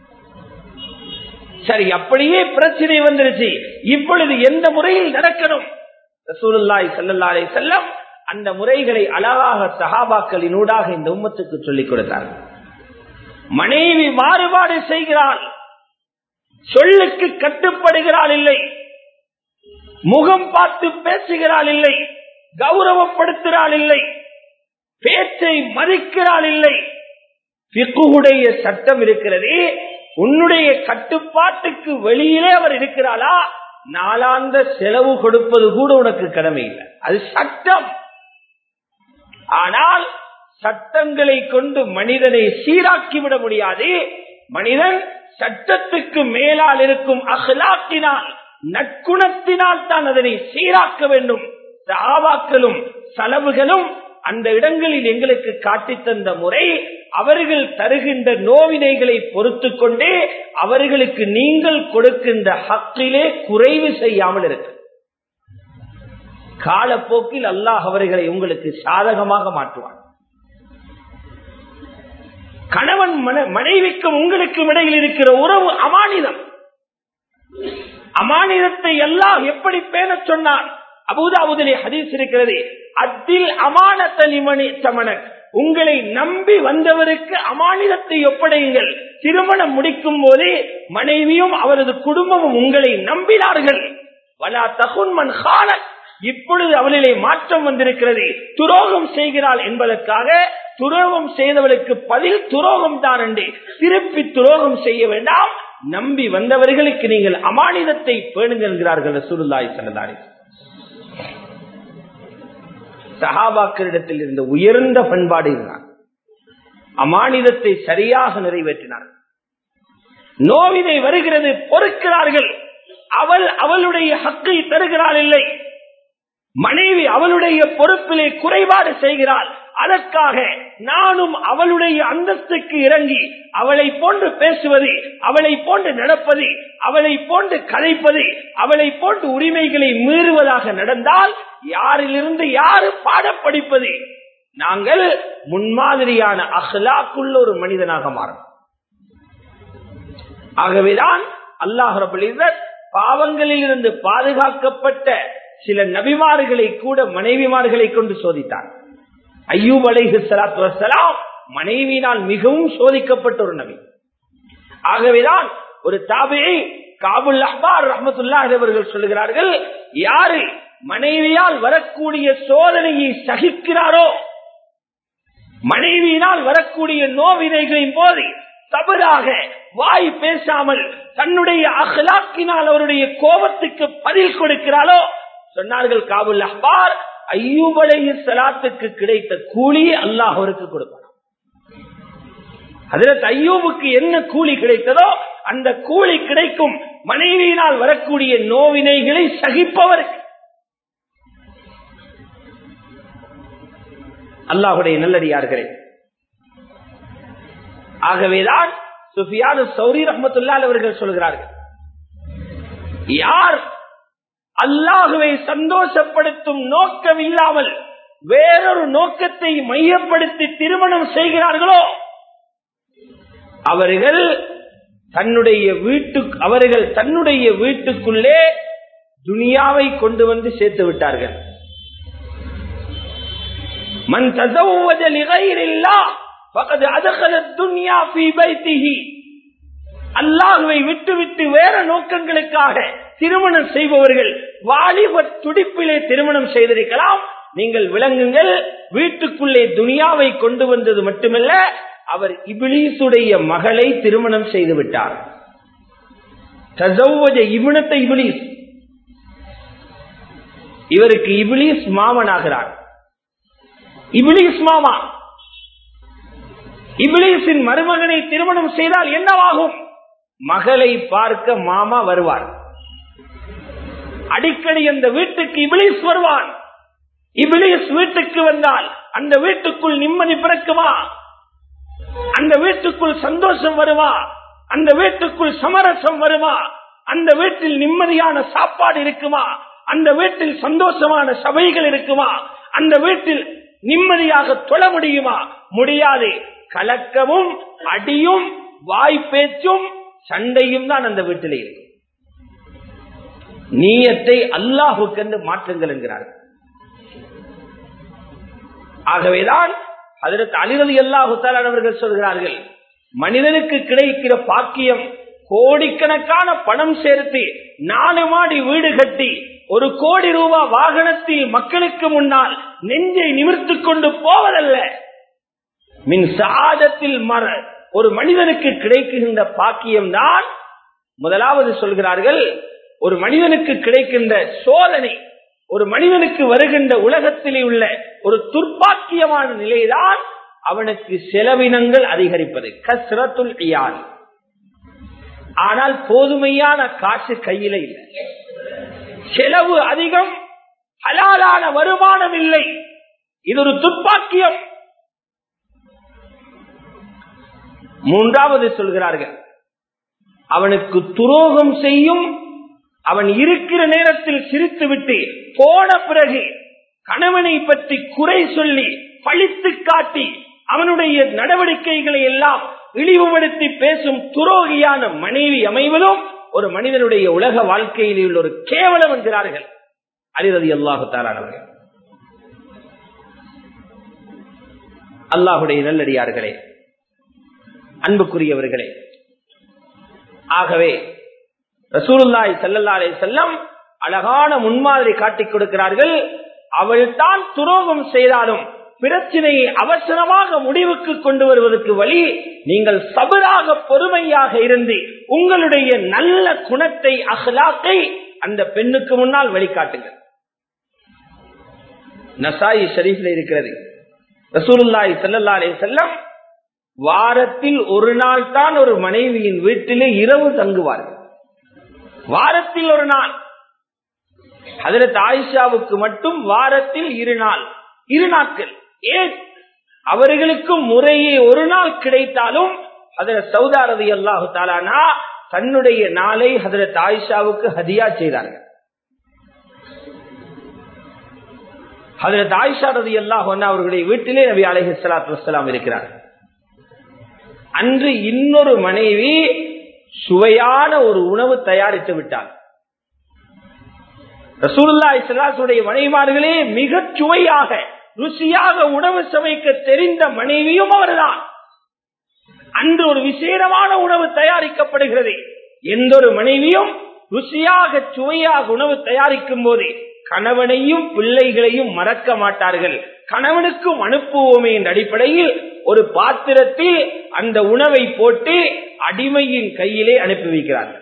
சரி அப்படியே பிரச்சனை வந்துருச்சு இப்பொழுது எந்த முறையில் நடக்கணும் ரசூலுல்லாய் சல்லல்லாரை செல்லம் அந்த முறைகளை அழகாக சகாபாக்களினூடாக இந்த உம்மத்துக்கு சொல்லிக் கொடுத்தார்கள் மனைவி மாறுபாடு செய்கிறாள் சொல்லுக்கு கட்டுப்படுகிறாள் இல்லை முகம் பார்த்து பேசுகிறாள் இல்லை கௌரவப்படுத்துகிறாள் இல்லை பேச்சை மதிக்கிறாள் இல்லை பிக்குடைய சட்டம் இருக்கிறதே உன்னுடைய கட்டுப்பாட்டுக்கு வெளியிலே அவர் இருக்கிறாளா நாளாந்த செலவு கொடுப்பது கூட உனக்கு கடமை இல்லை அது சட்டம் ஆனால் சட்டங்களை கொண்டு மனிதனை சீராக்கிவிட முடியாது மனிதன் சட்டத்துக்கு மேலால் இருக்கும் அகலாக்கினால் நற்குணத்தினால் தான் அதனை சீராக்க வேண்டும் சாவாக்களும் செலவுகளும் அந்த இடங்களில் எங்களுக்கு காட்டி தந்த முறை அவர்கள் தருகின்ற நோவினைகளை பொறுத்து கொண்டே அவர்களுக்கு நீங்கள் கொடுக்கின்ற ஹக்கிலே குறைவு செய்யாமல் இருக்கு காலப்போக்கில் அல்லாஹ் அவர்களை உங்களுக்கு சாதகமாக மாற்றுவார் கணவன் மனைவிக்கும் உங்களுக்கும் இடையில் இருக்கிற உறவு அமானிதம் அமானிதத்தை எல்லாம் எப்படி பேண சொன்னான் அபுதாபுதிலே ஹதீஸ் இருக்கிறது அத்தில் அமான தலிமணி சமணன் உங்களை நம்பி வந்தவருக்கு அமானிதத்தை ஒப்படையுங்கள் திருமணம் முடிக்கும் போதே மனைவியும் அவரது குடும்பமும் உங்களை நம்பினார்கள் வலா தகுன்மன் காலக் இப்பொழுது அவளிலே மாற்றம் வந்திருக்கிறது துரோகம் செய்கிறாள் என்பதற்காக துரோகம் செய்தவளுக்கு பதில் துரோகம் தான் என்று திருப்பி துரோகம் செய்ய வேண்டாம் நம்பி வந்தவர்களுக்கு நீங்கள் அமானிதத்தை பேணுங்கள் என்கிறார்கள் சுருல்லாய் சனதாரி சகாபாக்களிடத்தில் இருந்த உயர்ந்த பண்பாடு இருந்தார் அமானிதத்தை சரியாக நிறைவேற்றினார் நோவினை வருகிறது பொறுக்கிறார்கள் அவள் அவளுடைய ஹக்கை தருகிறாள் இல்லை மனைவி அவளுடைய பொறுப்பிலே குறைபாடு செய்கிறாள் அதற்காக நானும் அவளுடைய அந்தஸ்துக்கு இறங்கி அவளை போன்று பேசுவது அவளை போன்று நடப்பது அவளை போன்று கதைப்பது அவளை போன்று உரிமைகளை மீறுவதாக நடந்தால் யாரிலிருந்து யாரு பாடம் படிப்பது நாங்கள் முன்மாதிரியான அஹ்லாக்குள்ள ஒரு மனிதனாக மாறும் ஆகவேதான் அல்லாஹ் பாவங்களில் இருந்து பாதுகாக்கப்பட்ட சில நபிமார்களை கூட மனைவிமார்களை கொண்டு சோதித்தார் ஐயூப் அலைஹி சலாத்து வசலாம் மனைவியினால் மிகவும் சோதிக்கப்பட்ட ஒரு நபி ஆகவேதான் ஒரு தாபியை காபுல் அஹ்பார் ரஹமத்துல்லா அவர்கள் சொல்லுகிறார்கள் யாரு மனைவியால் வரக்கூடிய சோதனையை சகிக்கிறாரோ மனைவியினால் வரக்கூடிய நோவினைகளின் போது தவறாக வாய் பேசாமல் தன்னுடைய அகலாக்கினால் அவருடைய கோபத்துக்கு பதில் கொடுக்கிறாளோ சொன்னார்கள் காபுல் அஹ்பார் ஐயூபலைய சலாத்துக்கு கிடைத்த கூலியை அல்லாஹ் அவருக்கு கொடுப்பார் அதில் ஐயூபுக்கு என்ன கூலி கிடைத்ததோ அந்த கூலி கிடைக்கும் மனைவியினால் வரக்கூடிய நோவினைகளை சகிப்பவருக்கு அல்லாஹுடைய நல்லடியார்களே ஆகவேதான் சுஃபியானு சௌரி ரஹமத்துல்லால் அவர்கள் சொல்கிறார்கள் யார் அல்லாஹுவை சந்தோஷப்படுத்தும் நோக்கம் இல்லாமல் வேறொரு நோக்கத்தை மையப்படுத்தி திருமணம் செய்கிறார்களோ அவர்கள் தன்னுடைய வீட்டு அவர்கள் தன்னுடைய வீட்டுக்குள்ளே துனியாவை கொண்டு வந்து சேர்த்து விட்டார்கள் மன் தசவஜ லிகைரில்லா பகது அதகல துன்யா ஃபீ பைத்திஹி அல்லாஹுவை விட்டு விட்டு வேற நோக்கங்களுக்காக திருமணம் செய்பவர்கள் வாலிப துடிப்பிலே திருமணம் செய்திருக்கலாம் நீங்கள் விளங்குங்கள் வீட்டுக்குள்ளே துனியாவை கொண்டு வந்தது மட்டுமல்ல அவர் இபிலீசுடைய மகளை திருமணம் செய்து விட்டார் இபினத்தை இபிலீஸ் இவருக்கு இபிலீஸ் மாமனாகிறார் இபிலீஸ் மாமா இபிலீஸின் மருமகனை திருமணம் செய்தால் என்னவாகும் மகளை பார்க்க மாமா வருவார் அடிக்கடி அந்த வீட்டுக்கு இபிலீஸ் வருவான் இபிலீஸ் வீட்டுக்கு வந்தால் அந்த வீட்டுக்குள் நிம்மதி பிறக்குமா அந்த வீட்டுக்குள் சந்தோஷம் வருமா அந்த வீட்டுக்குள் சமரசம் வருமா அந்த வீட்டில் நிம்மதியான சாப்பாடு இருக்குமா அந்த வீட்டில் சந்தோஷமான சபைகள் இருக்குமா அந்த வீட்டில் நிம்மதியாக தொழ முடியுமா முடியாது கலக்கமும் அடியும் வாய்ப்பேச்சும் சண்டையும் தான் அந்த வீட்டில் இருக்கு நீயத்தை அல்லாஹுக்கென்று மாற்றுங்கள் என்கிறார்கள் ஆகவேதான் அதற்கு அலிரலி அல்லாஹு அவர்கள் சொல்கிறார்கள் மனிதனுக்கு கிடைக்கிற பாக்கியம் கோடிக்கணக்கான பணம் சேர்த்து நாலு மாடி வீடு கட்டி ஒரு கோடி ரூபாய் வாகனத்தில் மக்களுக்கு முன்னால் நெஞ்சை நிமிர்த்து கொண்டு போவதல்ல மின் சாதத்தில் மர ஒரு மனிதனுக்கு கிடைக்கின்ற பாக்கியம் தான் முதலாவது சொல்கிறார்கள் ஒரு மனிதனுக்கு கிடைக்கின்ற சோதனை ஒரு மனிதனுக்கு வருகின்ற உலகத்திலே உள்ள ஒரு துர்ப்பாக்கியமான நிலைதான் அவனுக்கு செலவினங்கள் அதிகரிப்பது கஸ்ரத்துல் இயால் ஆனால் போதுமையான காசு கையில இல்லை செலவு அதிகம் ஹலாலான வருமானம் இல்லை இது ஒரு துர்ப்பாக்கியம் மூன்றாவது சொல்கிறார்கள் அவனுக்கு துரோகம் செய்யும் அவன் இருக்கிற நேரத்தில் சிரித்துவிட்டு போன பிறகு கணவனை பற்றி குறை சொல்லி பழித்து காட்டி அவனுடைய நடவடிக்கைகளை எல்லாம் இழிவுபடுத்தி பேசும் துரோகியான மனைவி அமைவதும் ஒரு மனிதனுடைய உலக வாழ்க்கையில் உள்ள ஒரு கேவலம் என்கிறார்கள் அறிவது அல்லாஹு தாரானவர்கள் அல்லாஹுடைய நல்லடியார்களே அன்புக்குரியவர்களே ஆகவே ரசூலுல்லாய் செல்லல்லாலே செல்லம் அழகான முன்மாதிரி காட்டிக் கொடுக்கிறார்கள் அவள் தான் துரோகம் செய்தாலும் பிரச்சனையை அவசரமாக முடிவுக்கு கொண்டு வருவதற்கு வழி நீங்கள் சபராக பொறுமையாக இருந்து உங்களுடைய நல்ல குணத்தை அகலாக்கை அந்த பெண்ணுக்கு முன்னால் வழிகாட்டுங்கள் நசாயி ஷரீஃப்ல இருக்கிறது ரசூலுல்லாய் செல்லல்லாலே செல்லம் வாரத்தில் ஒரு நாள் தான் ஒரு மனைவியின் வீட்டிலே இரவு தங்குவார்கள் வாரத்தில் ஒரு நாள் அதில் ஆயிஷாவுக்கு மட்டும் வாரத்தில் இரு நாள் இரு நாட்கள் ஏன் அவர்களுக்கும் முறையே ஒரு நாள் கிடைத்தாலும் அதில் சௌதாரதி அல்லாஹு தாலானா தன்னுடைய நாளை ஹதரத் ஆயிஷாவுக்கு ஹதியா செய்தார்கள் ஹதரத் ஆயிஷா ரதி அல்லாஹ் அவர்களுடைய வீட்டிலே நபி அலஹி சலாத்து வசலாம் இருக்கிறார் அன்று இன்னொரு மனைவி சுவையான ஒரு உணவு தயாரித்து விட்டார் ரசூல்லா இஸ்லாசுடைய மனைவிமார்களே மிக சுவையாக ருசியாக உணவு சமைக்க தெரிந்த மனைவியும் அவர்தான் அன்று ஒரு விசேடமான உணவு தயாரிக்கப்படுகிறது எந்த ஒரு மனைவியும் ருசியாக சுவையாக உணவு தயாரிக்கும் போது கணவனையும் பிள்ளைகளையும் மறக்க மாட்டார்கள் கணவனுக்கும் அனுப்புவோமே என்ற அடிப்படையில் ஒரு பாத்திரத்தில் அந்த உணவை போட்டு அடிமையின் கையிலே அனுப்பி வைக்கிறார்கள்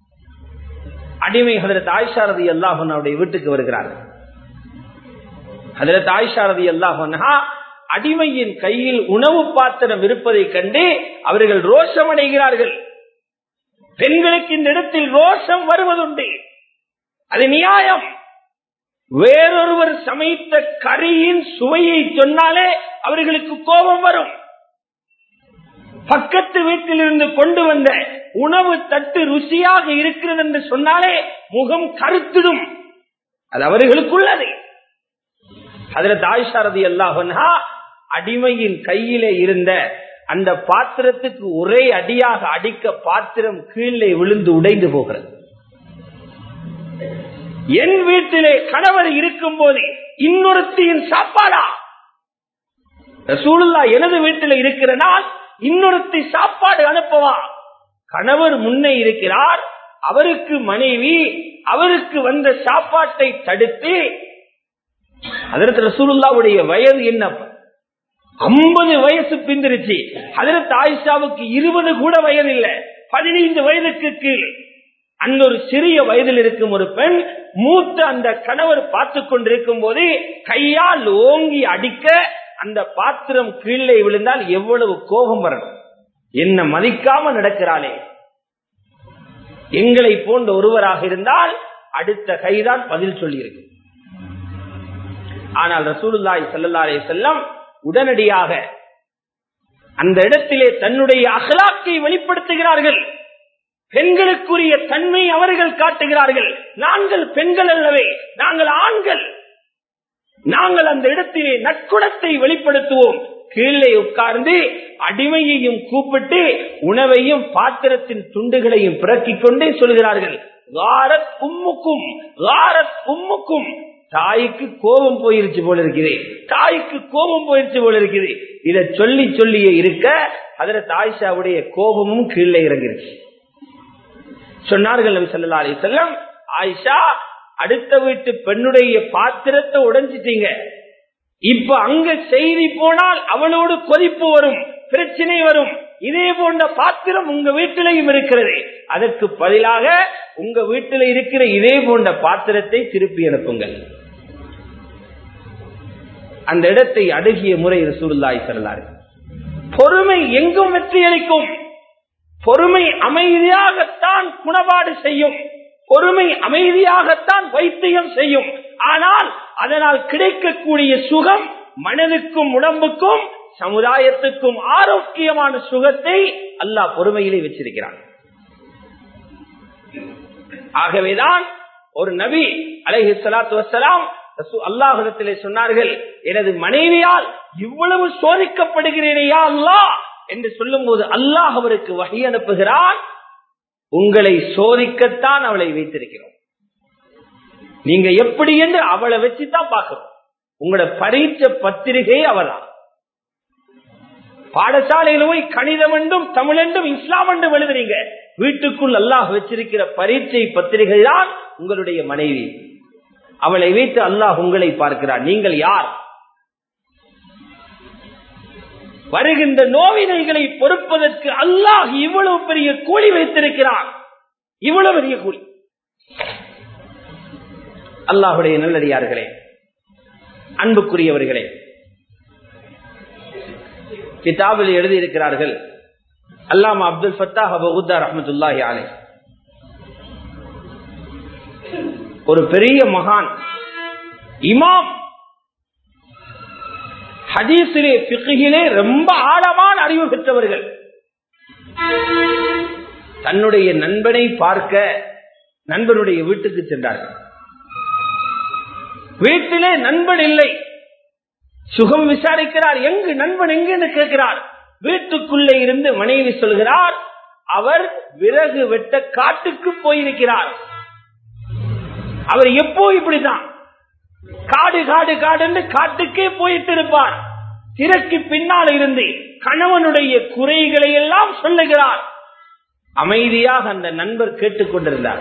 அடிமை ஹதரத் ஆயிஷாரதி அல்லாஹனுடைய வீட்டுக்கு வருகிறார்கள் அதுல தாய்ஷாரதி அல்லாஹா அடிமையின் கையில் உணவு பாத்திரம் இருப்பதை கண்டு அவர்கள் ரோஷம் அடைகிறார்கள் பெண்களுக்கு இந்த இடத்தில் ரோஷம் வருவதுண்டு அது நியாயம் வேறொருவர் சமைத்த கரியின் சுவையை சொன்னாலே அவர்களுக்கு கோபம் வரும் பக்கத்து வீட்டில் இருந்து கொண்டு வந்த உணவு தட்டு ருசியாக இருக்கிறது என்று சொன்னாலே முகம் கருத்திடும் அது அவர்களுக்குள்ளது அதுல தாய்ஷாரதி அல்லாஹா அடிமையின் கையிலே இருந்த அந்த பாத்திரத்துக்கு ஒரே அடியாக அடிக்க பாத்திரம் கீழே விழுந்து உடைந்து போகிறது என் வீட்டிலே கணவர் இருக்கும் போது இன்னொருத்தியின் சாப்பாடா ரசூலுல்லா எனது வீட்டில் இருக்கிற நாள் இன்னொருத்தி சாப்பாடு அனுப்பவா கணவர் முன்னே இருக்கிறார் அவருக்கு மனைவி அவருக்கு வந்த சாப்பாட்டை தடுத்து அதற்கு ரசூலுல்லாவுடைய வயது என்ன ஐம்பது வயசு பிந்திருச்சு அதற்கு ஆயிஷாவுக்கு இருபது கூட வயது இல்ல பதினைந்து வயதுக்கு கீழ் அந்த ஒரு சிறிய வயதில் இருக்கும் ஒரு பெண் மூத்த அந்த கணவர் பார்த்து கொண்டிருக்கும் போது கையால் ஓங்கி அடிக்க அந்த பாத்திரம் கீழே விழுந்தால் எவ்வளவு கோபம் வரணும் என்ன மதிக்காம நடக்கிறாளே எங்களை போன்ற ஒருவராக இருந்தால் அடுத்த கைதான் பதில் சொல்லியிருக்கு ஆனால் ரசூலுல்லாய் செல்லல்லாரே செல்லம் உடனடியாக அந்த இடத்திலே தன்னுடைய அகலாக்கை வெளிப்படுத்துகிறார்கள் பெண்களுக்குரிய தன்மை அவர்கள் காட்டுகிறார்கள் நாங்கள் பெண்கள் அல்லவே நாங்கள் ஆண்கள் நாங்கள் அந்த இடத்திலே நற்குணத்தை வெளிப்படுத்துவோம் கீழே உட்கார்ந்து அடிமையையும் கூப்பிட்டு உணவையும் பாத்திரத்தின் துண்டுகளையும் பிறக்கிக் கொண்டே சொல்கிறார்கள் காரத் உம்முக்கும் காரத் உம்முக்கும் தாய்க்கு கோபம் போயிருச்சு போல இருக்குது தாய்க்கு கோபம் போயிருச்சு போல இருக்குது இத சொல்லி சொல்லியே இருக்க அதுல தாய்ஷாவுடைய கோபமும் கீழே இறங்கிருச்சு சொன்னார்கள் நபி ஸல்லல்லாஹு அலைஹி வஸல்லம் ஆயிஷா அடுத்த வீட்டு பெண்ணுடைய பாத்திரத்தை உடைஞ்சிட்டீங்க இப்ப அங்க செய்தி போனால் அவளோடு கொதிப்பு வரும் பிரச்சனை வரும் இதே போன்ற பாத்திரம் உங்க வீட்டிலையும் இருக்கிறது அதற்கு பதிலாக உங்க வீட்டில் இருக்கிற இதே போன்ற பாத்திரத்தை திருப்பி அனுப்புங்கள் அந்த இடத்தை அணுகிய முறை ரசூலுல்லாஹி ஸல்லல்லாஹு அலைஹி பொறுமை எங்கும் வெற்றி அளிக்கும் பொறுமை அமைதியாகத்தான் குணபாடு செய்யும் பொறுமை அமைதியாகத்தான் வைத்தியம் செய்யும் ஆனால் அதனால் கிடைக்கக்கூடிய சுகம் மனதுக்கும் உடம்புக்கும் சமுதாயத்துக்கும் ஆரோக்கியமான சுகத்தை அல்லாஹ் பொறுமையிலே வச்சிருக்கிறான் ஆகவேதான் ஒரு நபி அலைஹி சலாத்து வசலாம் அல்லாஹிடத்திலே சொன்னார்கள் எனது மனைவியால் இவ்வளவு சோதிக்கப்படுகிறேனையா அல்லாஹ் என்று சொல்லும் போது அல்லாஹ் அவருக்கு வகை அனுப்புகிறான் உங்களை சோதிக்கத்தான் அவளை வைத்திருக்கிறோம் நீங்க எப்படி என்று அவளை வச்சுதான் பார்க்கிறோம் உங்களோட பரீட்சை பத்திரிகை அவதான் பாடசாலையில போய் கணிதம் என்றும் தமிழ் என்றும் இஸ்லாம் என்றும் எழுதுறீங்க வீட்டுக்குள் அல்லாஹ் வச்சிருக்கிற பரீட்சை பத்திரிகை தான் உங்களுடைய மனைவி அவளை வைத்து அல்லாஹ் உங்களை பார்க்கிறார் நீங்கள் யார் வருகின்ற நோவினைகளை பொறுப்பதற்கு அல்லாஹ் இவ்வளவு பெரிய கூலி வைத்திருக்கிறான் இவ்வளவு பெரிய கூலி அல்லாஹுடைய நல்லடியார்களே அன்புக்குரியவர்களே கிதாபில் எழுதியிருக்கிறார்கள் அல்லாமா அப்துல் ஃபத்தாஹ் அபுதா ரஹமத்துல்லாஹி அலை ஒரு பெரிய மகான் இமாம் ஹதீஸிலே பிகிலே ரொம்ப ஆழமான அறிவு பெற்றவர்கள் தன்னுடைய நண்பனை பார்க்க நண்பனுடைய வீட்டுக்கு சென்றார்கள் வீட்டிலே நண்பன் இல்லை சுகம் விசாரிக்கிறார் எங்கு நண்பன் எங்கு கேட்கிறார் வீட்டுக்குள்ளே இருந்து மனைவி சொல்கிறார் அவர் விறகு வெட்ட காட்டுக்கு போயிருக்கிறார் அவர் எப்போ இப்படிதான் காடு காடு காடு என்று காட்டுக்கே போயிட்டு இருப்பார் திரைக்கு பின்னால் இருந்து கணவனுடைய குறைகளை எல்லாம் சொல்லுகிறார் அமைதியாக அந்த நண்பர் கேட்டுக்கொண்டிருந்தார்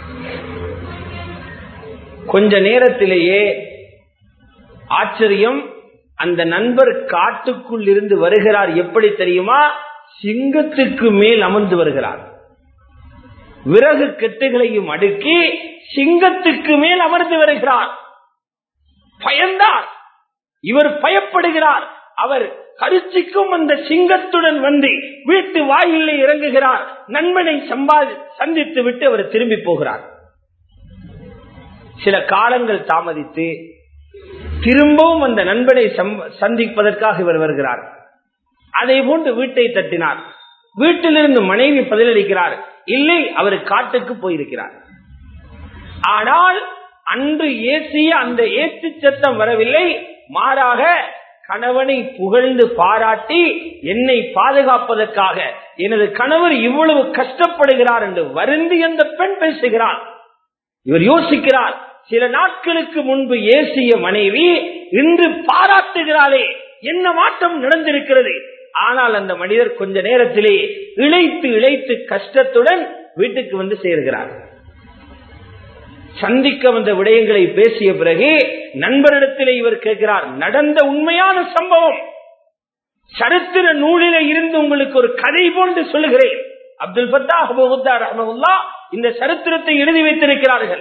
கொஞ்ச நேரத்திலேயே ஆச்சரியம் அந்த நண்பர் காட்டுக்குள் இருந்து வருகிறார் எப்படி தெரியுமா சிங்கத்துக்கு மேல் அமர்ந்து வருகிறார் விறகு கெட்டுகளையும் அடுக்கி சிங்கத்துக்கு மேல் அமர்ந்து வருகிறார் பயந்தார் இவர் பயப்படுகிறார் அவர் கருச்சிக்கும் அந்த சிங்கத்துடன் வந்து வீட்டு வாயிலே இறங்குகிறார் நண்பனை சம்பாதி சந்தித்து விட்டு அவர் திரும்பி போகிறார் சில காலங்கள் தாமதித்து திரும்பவும் அந்த நண்பனை சந்திப்பதற்காக இவர் வருகிறார் அதை போன்று வீட்டை தட்டினார் வீட்டிலிருந்து மனைவி பதிலளிக்கிறார் இல்லை அவர் காட்டுக்கு போயிருக்கிறார் ஆனால் அன்று ஏசிய அந்த ஏற்று சத்தம் வரவில்லை மாறாக கணவனை புகழ்ந்து பாராட்டி என்னை பாதுகாப்பதற்காக எனது கணவர் இவ்வளவு கஷ்டப்படுகிறார் என்று வருந்தி அந்த பெண் பேசுகிறார் இவர் யோசிக்கிறார் சில நாட்களுக்கு முன்பு ஏசிய மனைவி இன்று பாராட்டுகிறாளே என்ன மாற்றம் நடந்திருக்கிறது ஆனால் அந்த மனிதர் கொஞ்ச நேரத்திலே இழைத்து இழைத்து கஷ்டத்துடன் வீட்டுக்கு வந்து சேர்கிறார் சந்திக்க வந்த விடயங்களை பேசிய பிறகு நண்பரிடத்திலே இவர் கேட்கிறார் நடந்த உண்மையான சம்பவம் சரித்திர நூலில இருந்து உங்களுக்கு ஒரு கதை போன்று சொல்லுகிறேன் அப்துல் பத்தா ரஹமுல்லா இந்த சரித்திரத்தை எழுதி வைத்திருக்கிறார்கள்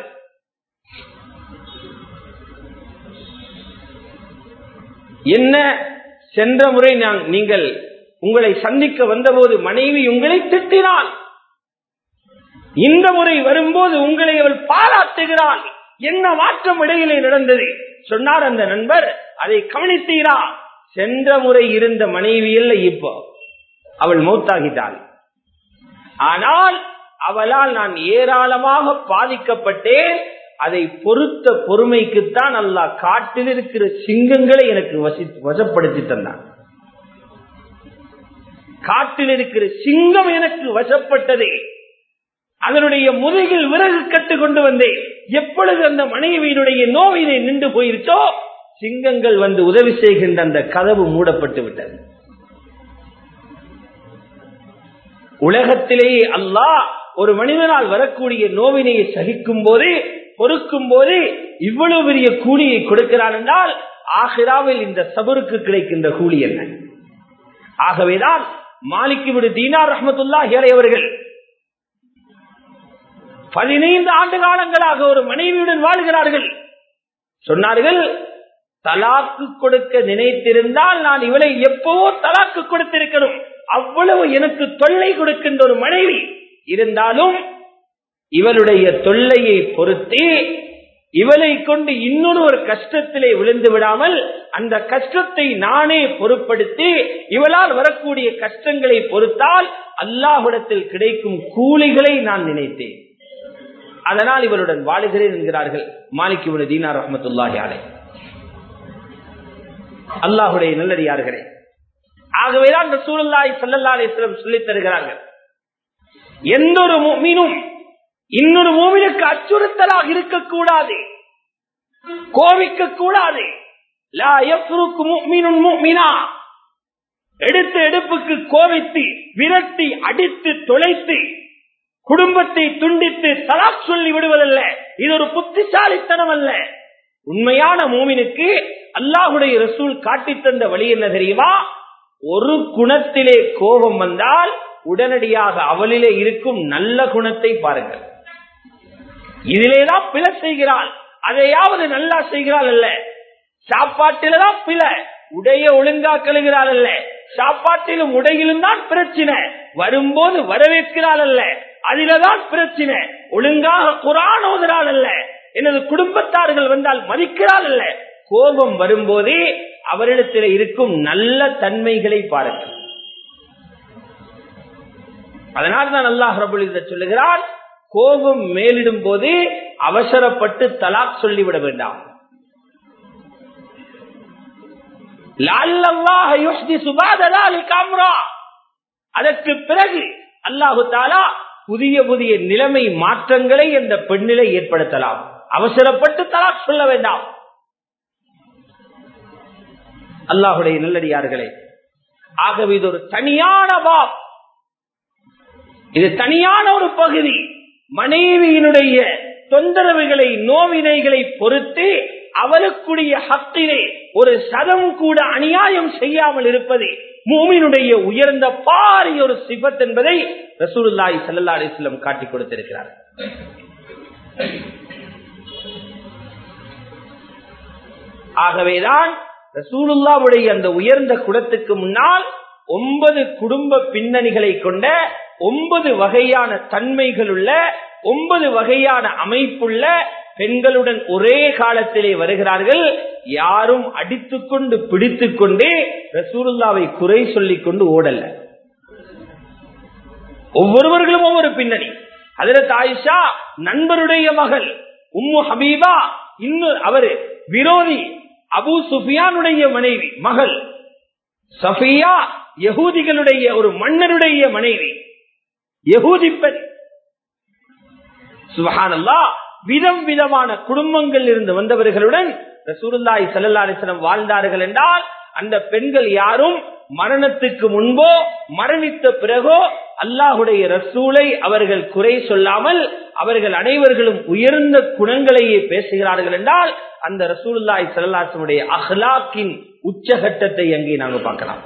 என்ன சென்ற முறை நான் நீங்கள் உங்களை சந்திக்க வந்தபோது மனைவி உங்களை திட்டினாள் இந்த முறை வரும்போது உங்களை அவள் பாராட்டுகிறாள் என்ன மாற்றம் இடையிலே நடந்தது சொன்னார் அந்த நண்பர் அதை கவனித்தீரா சென்ற முறை இருந்த மனைவி இல்லை இப்போ அவள் மௌத்தாகிட்டாள் ஆனால் அவளால் நான் ஏராளமாக பாதிக்கப்பட்டேன் அதை பொறுத்த பொறுமைக்குத்தான் அல்லாஹ் காட்டில் இருக்கிற சிங்கங்களை எனக்கு வசி வசப்படுத்தி தந்தான் காட்டில் இருக்கிற சிங்கம் எனக்கு வசப்பட்டதே அதனுடைய முதுகில் விறகு கட்டு கொண்டு வந்தேன் எப்பொழுது அந்த மனைவியினுடைய நோவினை நின்று போயிருச்சோ சிங்கங்கள் வந்து உதவி செய்கின்ற அந்த கதவு மூடப்பட்டு விட்டது உலகத்திலேயே அல்லாஹ் ஒரு மனிதனால் வரக்கூடிய நோவினையை சகிக்கும் போது பொறுக்கும் போது இவ்வளவு பெரிய கூலியை கொடுக்கிறான் என்றால் ஆஹிராவில் இந்த சபருக்கு கிடைக்கின்ற கூலி என்ன ஆகவேதான் மாலிக்கு விடு தீனார் ரஹமத்துல்லா ஏழையவர்கள் பதினைந்து ஆண்டு காலங்களாக ஒரு மனைவியுடன் வாழ்கிறார்கள் சொன்னார்கள் தலாக்கு கொடுக்க நினைத்திருந்தால் நான் இவளை எப்பவோ தலாக்கு கொடுத்திருக்கணும் அவ்வளவு எனக்கு தொல்லை கொடுக்கின்ற ஒரு மனைவி இருந்தாலும் இவளுடைய தொல்லையை பொறுத்து இவளை கொண்டு இன்னொரு ஒரு கஷ்டத்திலே விழுந்து விடாமல் அந்த கஷ்டத்தை நானே பொருட்படுத்தி இவளால் வரக்கூடிய கஷ்டங்களை பொறுத்தால் அல்லாஹுடத்தில் கிடைக்கும் கூலிகளை நான் நினைத்தேன் அதனால் இவருடன் வாழுகிறேன் என்கிறார்கள் மாலிக் இவனு தீனார் ரஹமத்துல்லாஹி அலை அல்லாஹுடைய நல்லடியார்களே ஆகவேதான் ரசூலுல்லாஹி ஸல்லல்லாஹு அலைஹி வஸல்லம் சொல்லித் தருகிறார்கள் எந்த ஒரு முஃமினும் இன்னொரு மூமினுக்கு அச்சுறுத்தலாக இருக்கக்கூடாது கோபிக்க கூடாது லா யஃப்ருக்கு முஃமினுன் முஃமினா எடுத்த எடுப்புக்கு கோபித்து விரட்டி அடித்து தொலைத்து குடும்பத்தை துண்டித்து தலாக் சொல்லி விடுவதல்ல இது ஒரு புத்திசாலித்தனம் அல்ல உண்மையான மூமினுக்கு அல்லாஹுடைய ரசூல் காட்டி தந்த வழி என்ன தெரியுமா ஒரு குணத்திலே கோபம் வந்தால் உடனடியாக அவளிலே இருக்கும் நல்ல குணத்தை பாருங்கள் இதிலேதான் பிழை செய்கிறாள் அதையாவது நல்லா செய்கிறாள் அல்ல சாப்பாட்டில்தான் பிழை உடைய ஒழுங்கா கழுகிறாள் அல்ல சாப்பாட்டிலும் உடையிலும் தான் பிரச்சனை வரும்போது வரவேற்கிறாள் அல்ல அதிலதான் பிரச்சனை ஒழுங்காக குரான் ஓதுறாள் அல்ல எனது குடும்பத்தார்கள் வந்தால் மதிக்கிறாள் அல்ல கோபம் வரும்போதே அவரிடத்தில் இருக்கும் நல்ல தன்மைகளை பாருங்கள் அதனால் தான் அல்லாஹ் ரபுல் சொல்லுகிறான் கோபம் மேலிடும் போது அவசரப்பட்டு தலாக் சொல்லிவிட வேண்டாம் அதற்கு பிறகு அல்லாஹு தாலா புதிய புதிய நிலைமை மாற்றங்களை அந்த பெண்ணிலை ஏற்படுத்தலாம் அவசரப்பட்டு தலாக் சொல்ல வேண்டாம் அல்லாஹுடைய நல்லடியார்களே ஆகவே இது ஒரு தனியான பாப் இது தனியான ஒரு பகுதி மனைவியினுடைய தொந்தரவுகளை நோவினைகளை பொறுத்து அவருக்குரிய ஹத்திலே ஒரு சதம் கூட அநியாயம் செய்யாமல் இருப்பது மூமினுடைய உயர்ந்த பாரிய ஒரு சிபத் என்பதை ரசூலுல்லாய் சல்லா அலிஸ்லம் காட்டிக் கொடுத்திருக்கிறார் ஆகவேதான் ரசூலுல்லாவுடைய அந்த உயர்ந்த குலத்துக்கு முன்னால் ஒன்பது குடும்ப பின்னணிகளை கொண்ட ஒன்பது வகையான தன்மைகள் உள்ள ஒன்பது வகையான அமைப்புள்ள பெண்களுடன் ஒரே காலத்திலே வருகிறார்கள் யாரும் அடித்துக்கொண்டு பிடித்துக் கொண்டு ரசூலுல்லாவை குறை சொல்லிக் கொண்டு ஓடல ஒவ்வொருவர்களும் ஒவ்வொரு பின்னணி அதில் ஆயிஷா நண்பருடைய மகள் உம்மு ஹபீபா இன்னும் அவரு விரோதி அபு சுஃபியானுடைய மனைவி மகள் சஃபியா யகூதிகளுடைய ஒரு மன்னருடைய மனைவி யகூதி பெண் சுபஹானல்லா விதம் விதமான குடும்பங்கள் இருந்து வந்தவர்களுடன் ரசூலுல்லாஹி ஸல்லல்லாஹு அலைஹி வஸல்லம் வாழ்ந்தார்கள் என்றால் அந்த பெண்கள் யாரும் மரணத்துக்கு முன்போ மரணித்த பிறகோ அல்லாஹுடைய ரசூலை அவர்கள் குறை சொல்லாமல் அவர்கள் அனைவர்களும் உயர்ந்த குணங்களையே பேசுகிறார்கள் என்றால் அந்த ரசூலுல்லாஹி ஸல்லல்லாஹு அஹ்லாக்கின் உச்சகட்டத்தை அங்கே நாங்க பார்க்கலாம்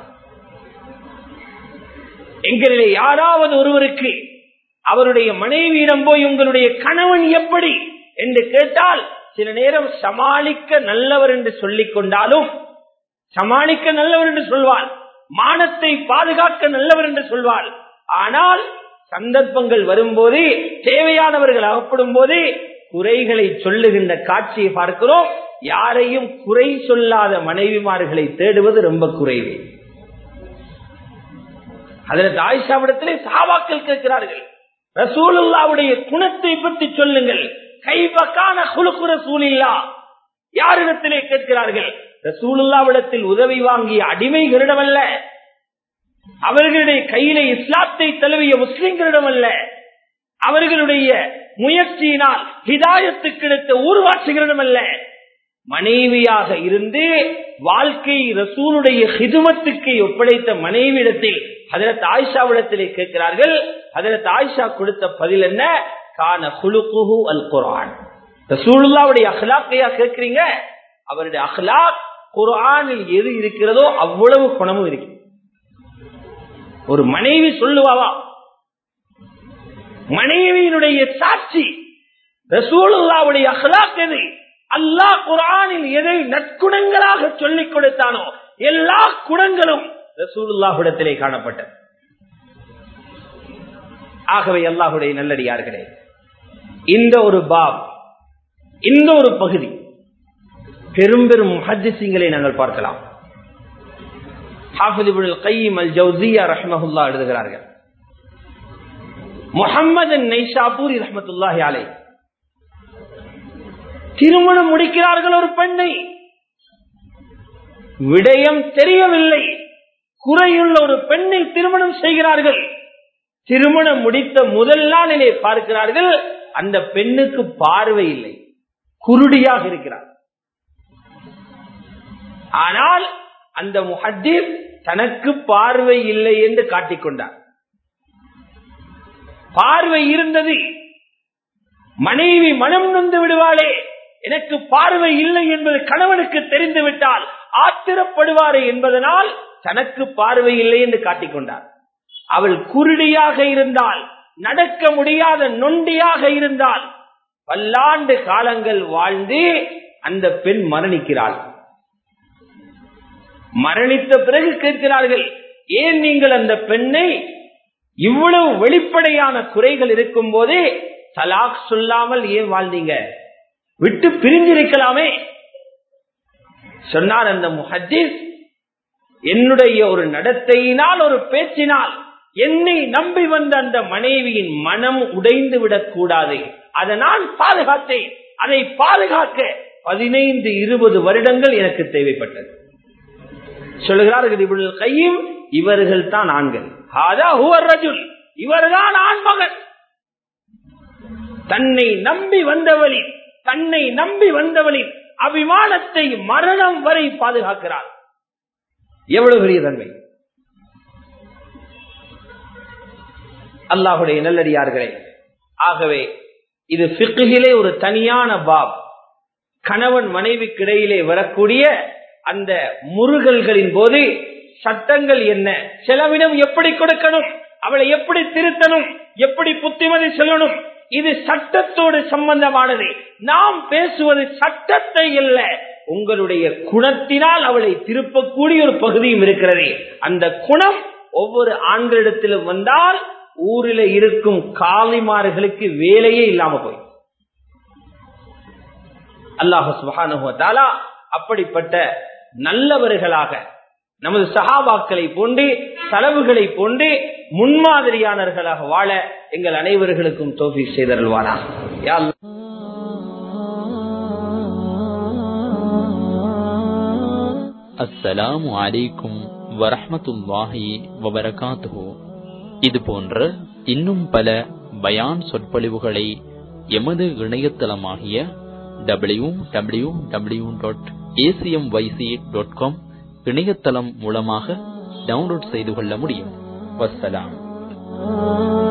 எங்களிலே யாராவது ஒருவருக்கு அவருடைய மனைவியிடம் போய் உங்களுடைய கணவன் எப்படி என்று கேட்டால் சில நேரம் சமாளிக்க நல்லவர் என்று சொல்லிக் கொண்டாலும் சமாளிக்க நல்லவர் என்று சொல்வாள் மானத்தை பாதுகாக்க நல்லவர் என்று சொல்வாள் ஆனால் சந்தர்ப்பங்கள் வரும்போது தேவையானவர்கள் அகப்படும் போது குறைகளை சொல்லுகின்ற காட்சியை பார்க்கிறோம் யாரையும் குறை சொல்லாத மனைவிமார்களை தேடுவது ரொம்ப குறைவு அதில் ஆயிஷாவிடத்திலே சாவாக்கள் கேட்கிறார்கள் ரசூலுல்லாவுடைய குணத்தை பற்றி சொல்லுங்கள் கைபக்கான குழுக்கு ரசூலில்லா யாரிடத்திலே கேட்கிறார்கள் ரசூலுல்லாவிடத்தில் உதவி வாங்கிய அடிமைகளிடமல்ல அவர்களுடைய கையிலே இஸ்லாத்தை தழுவிய முஸ்லிம்களிடம் அல்ல அவர்களுடைய முயற்சியினால் ஹிதாயத்து கிடைத்த ஊர்வாசிகளிடம் அல்ல மனைவியாக இருந்து வாழ்க்கை ரசூலுடைய ஹிதுமத்துக்கு ஒப்படைத்த மனைவியிடத்தில் அதற்கு ஆயிஷாவிடத்திலே கேட்கிறார்கள் அதற்கு ஆயிஷா கொடுத்த பதில் என்ன கான குலுகுஹு அல் குரான் ரசூலுல்லாவுடைய அஹ்லாக்கையா கேட்கிறீங்க அவருடைய அஹ்லாக் குரானில் எது இருக்கிறதோ அவ்வளவு குணமும் இருக்கு ஒரு மனைவி சொல்லுவாவா மனைவியினுடைய சாட்சி ரசூலுல்லாவுடைய அஹ்லாக் எது அல்லாஹ் குரானில் எதை நற்குணங்களாக சொல்லிக் கொடுத்தானோ எல்லா குணங்களும் ரசூலுல்லாஹுடத்திலே காணப்பட்டது ஆகவே அல்லாஹுடைய நல்லடியார்களே இந்த ஒரு பாப் இந்த ஒரு பகுதி பெரும் பெரும் முஹத்திசிங்களை நாங்கள் பார்க்கலாம் எழுதுகிறார்கள் முகமது நைஷாபூரி ரஹமத்துல்லாஹி அலை திருமணம் முடிக்கிறார்கள் ஒரு பெண்ணை விடயம் தெரியவில்லை குறையுள்ள ஒரு பெண்ணை திருமணம் செய்கிறார்கள் திருமணம் முடித்த முதல் நாளிலே பார்க்கிறார்கள் அந்த பெண்ணுக்கு பார்வை இல்லை குருடியாக இருக்கிறார் ஆனால் அந்த முஹத்தீப் தனக்கு பார்வை இல்லை என்று காட்டிக்கொண்டார் பார்வை இருந்தது மனைவி மனம் நொந்து விடுவாளே எனக்கு பார்வை இல்லை என்பது கணவனுக்கு தெரிந்து விட்டால் ஆத்திரப்படுவாரே என்பதனால் தனக்கு பார்வை இல்லை என்று காட்டிக்கொண்டார் அவள் குருடியாக இருந்தால் நடக்க முடியாத நொண்டியாக இருந்தால் பல்லாண்டு காலங்கள் வாழ்ந்து அந்த பெண் மரணிக்கிறாள் மரணித்த பிறகு கேட்கிறார்கள் ஏன் நீங்கள் அந்த பெண்ணை இவ்வளவு வெளிப்படையான குறைகள் இருக்கும் போதே தலாக் சொல்லாமல் ஏன் வாழ்ந்தீங்க விட்டு பிரிஞ்சிருக்கலாமே சொன்னார் அந்த முஹத்தீஸ் என்னுடைய ஒரு நடத்தையினால் ஒரு பேச்சினால் என்னை நம்பி வந்த அந்த மனைவியின் மனம் உடைந்து விடக் கூடாது அதை நான் பாதுகாத்தேன் அதை பாதுகாக்க பதினைந்து இருபது வருடங்கள் எனக்கு தேவைப்பட்டது சொல்லுகிறார்கள் இவர்கள் கையும் இவர்கள் தான் ஆண்கள் இவர்தான் ஆண்மகன் தன்னை நம்பி வந்தவளின் தன்னை நம்பி வந்தவளின் அபிமானத்தை மரணம் வரை பாதுகாக்கிறார் எவ்வளவு பெரிய தன்மை அல்லாஹுடைய நல்லடியார்களே ஆகவே இது பிக்குகிலே ஒரு தனியான பாப் கணவன் மனைவிக்கு இடையிலே வரக்கூடிய அந்த முருகல்களின் போது சட்டங்கள் என்ன செலவினம் எப்படி கொடுக்கணும் அவளை எப்படி திருத்தணும் எப்படி புத்திமதி சொல்லணும் இது சட்டத்தோடு சம்பந்தமானது நாம் பேசுவது சட்டத்தை அல்ல உங்களுடைய குணத்தினால் அவளை திருப்பக்கூடிய ஒரு பகுதியும் இருக்கிறது அந்த குணம் ஒவ்வொரு ஆண்களிடத்திலும் வந்தால் ஊரில் இருக்கும் காலிமார்களுக்கு வேலையே இல்லாம போய் அல்லாஹு சுபானுவத்தாலா அப்படிப்பட்ட நல்லவர்களாக நமது சகாபாக்களை போன்று செலவுகளை போன்று முன்மாதிரியானவர்களாக வாழ எங்கள் அனைவர்களுக்கும் தோல்வி செய்தருள்வாரா யா அஸ்ஸலாமு அலைக்கும் வரஹ்மத்துல்லாஹி வபரகாத்துஹு இது போன்ற இன்னும் பல பயான் சொற்பொழிவுகளை எமது இணையதளமாகிய W W W dot ACM YC dot com இணையதளம் மூலமாக டவுன்லோட் செய்து கொள்ள முடியும் வஸ்ஸலாம்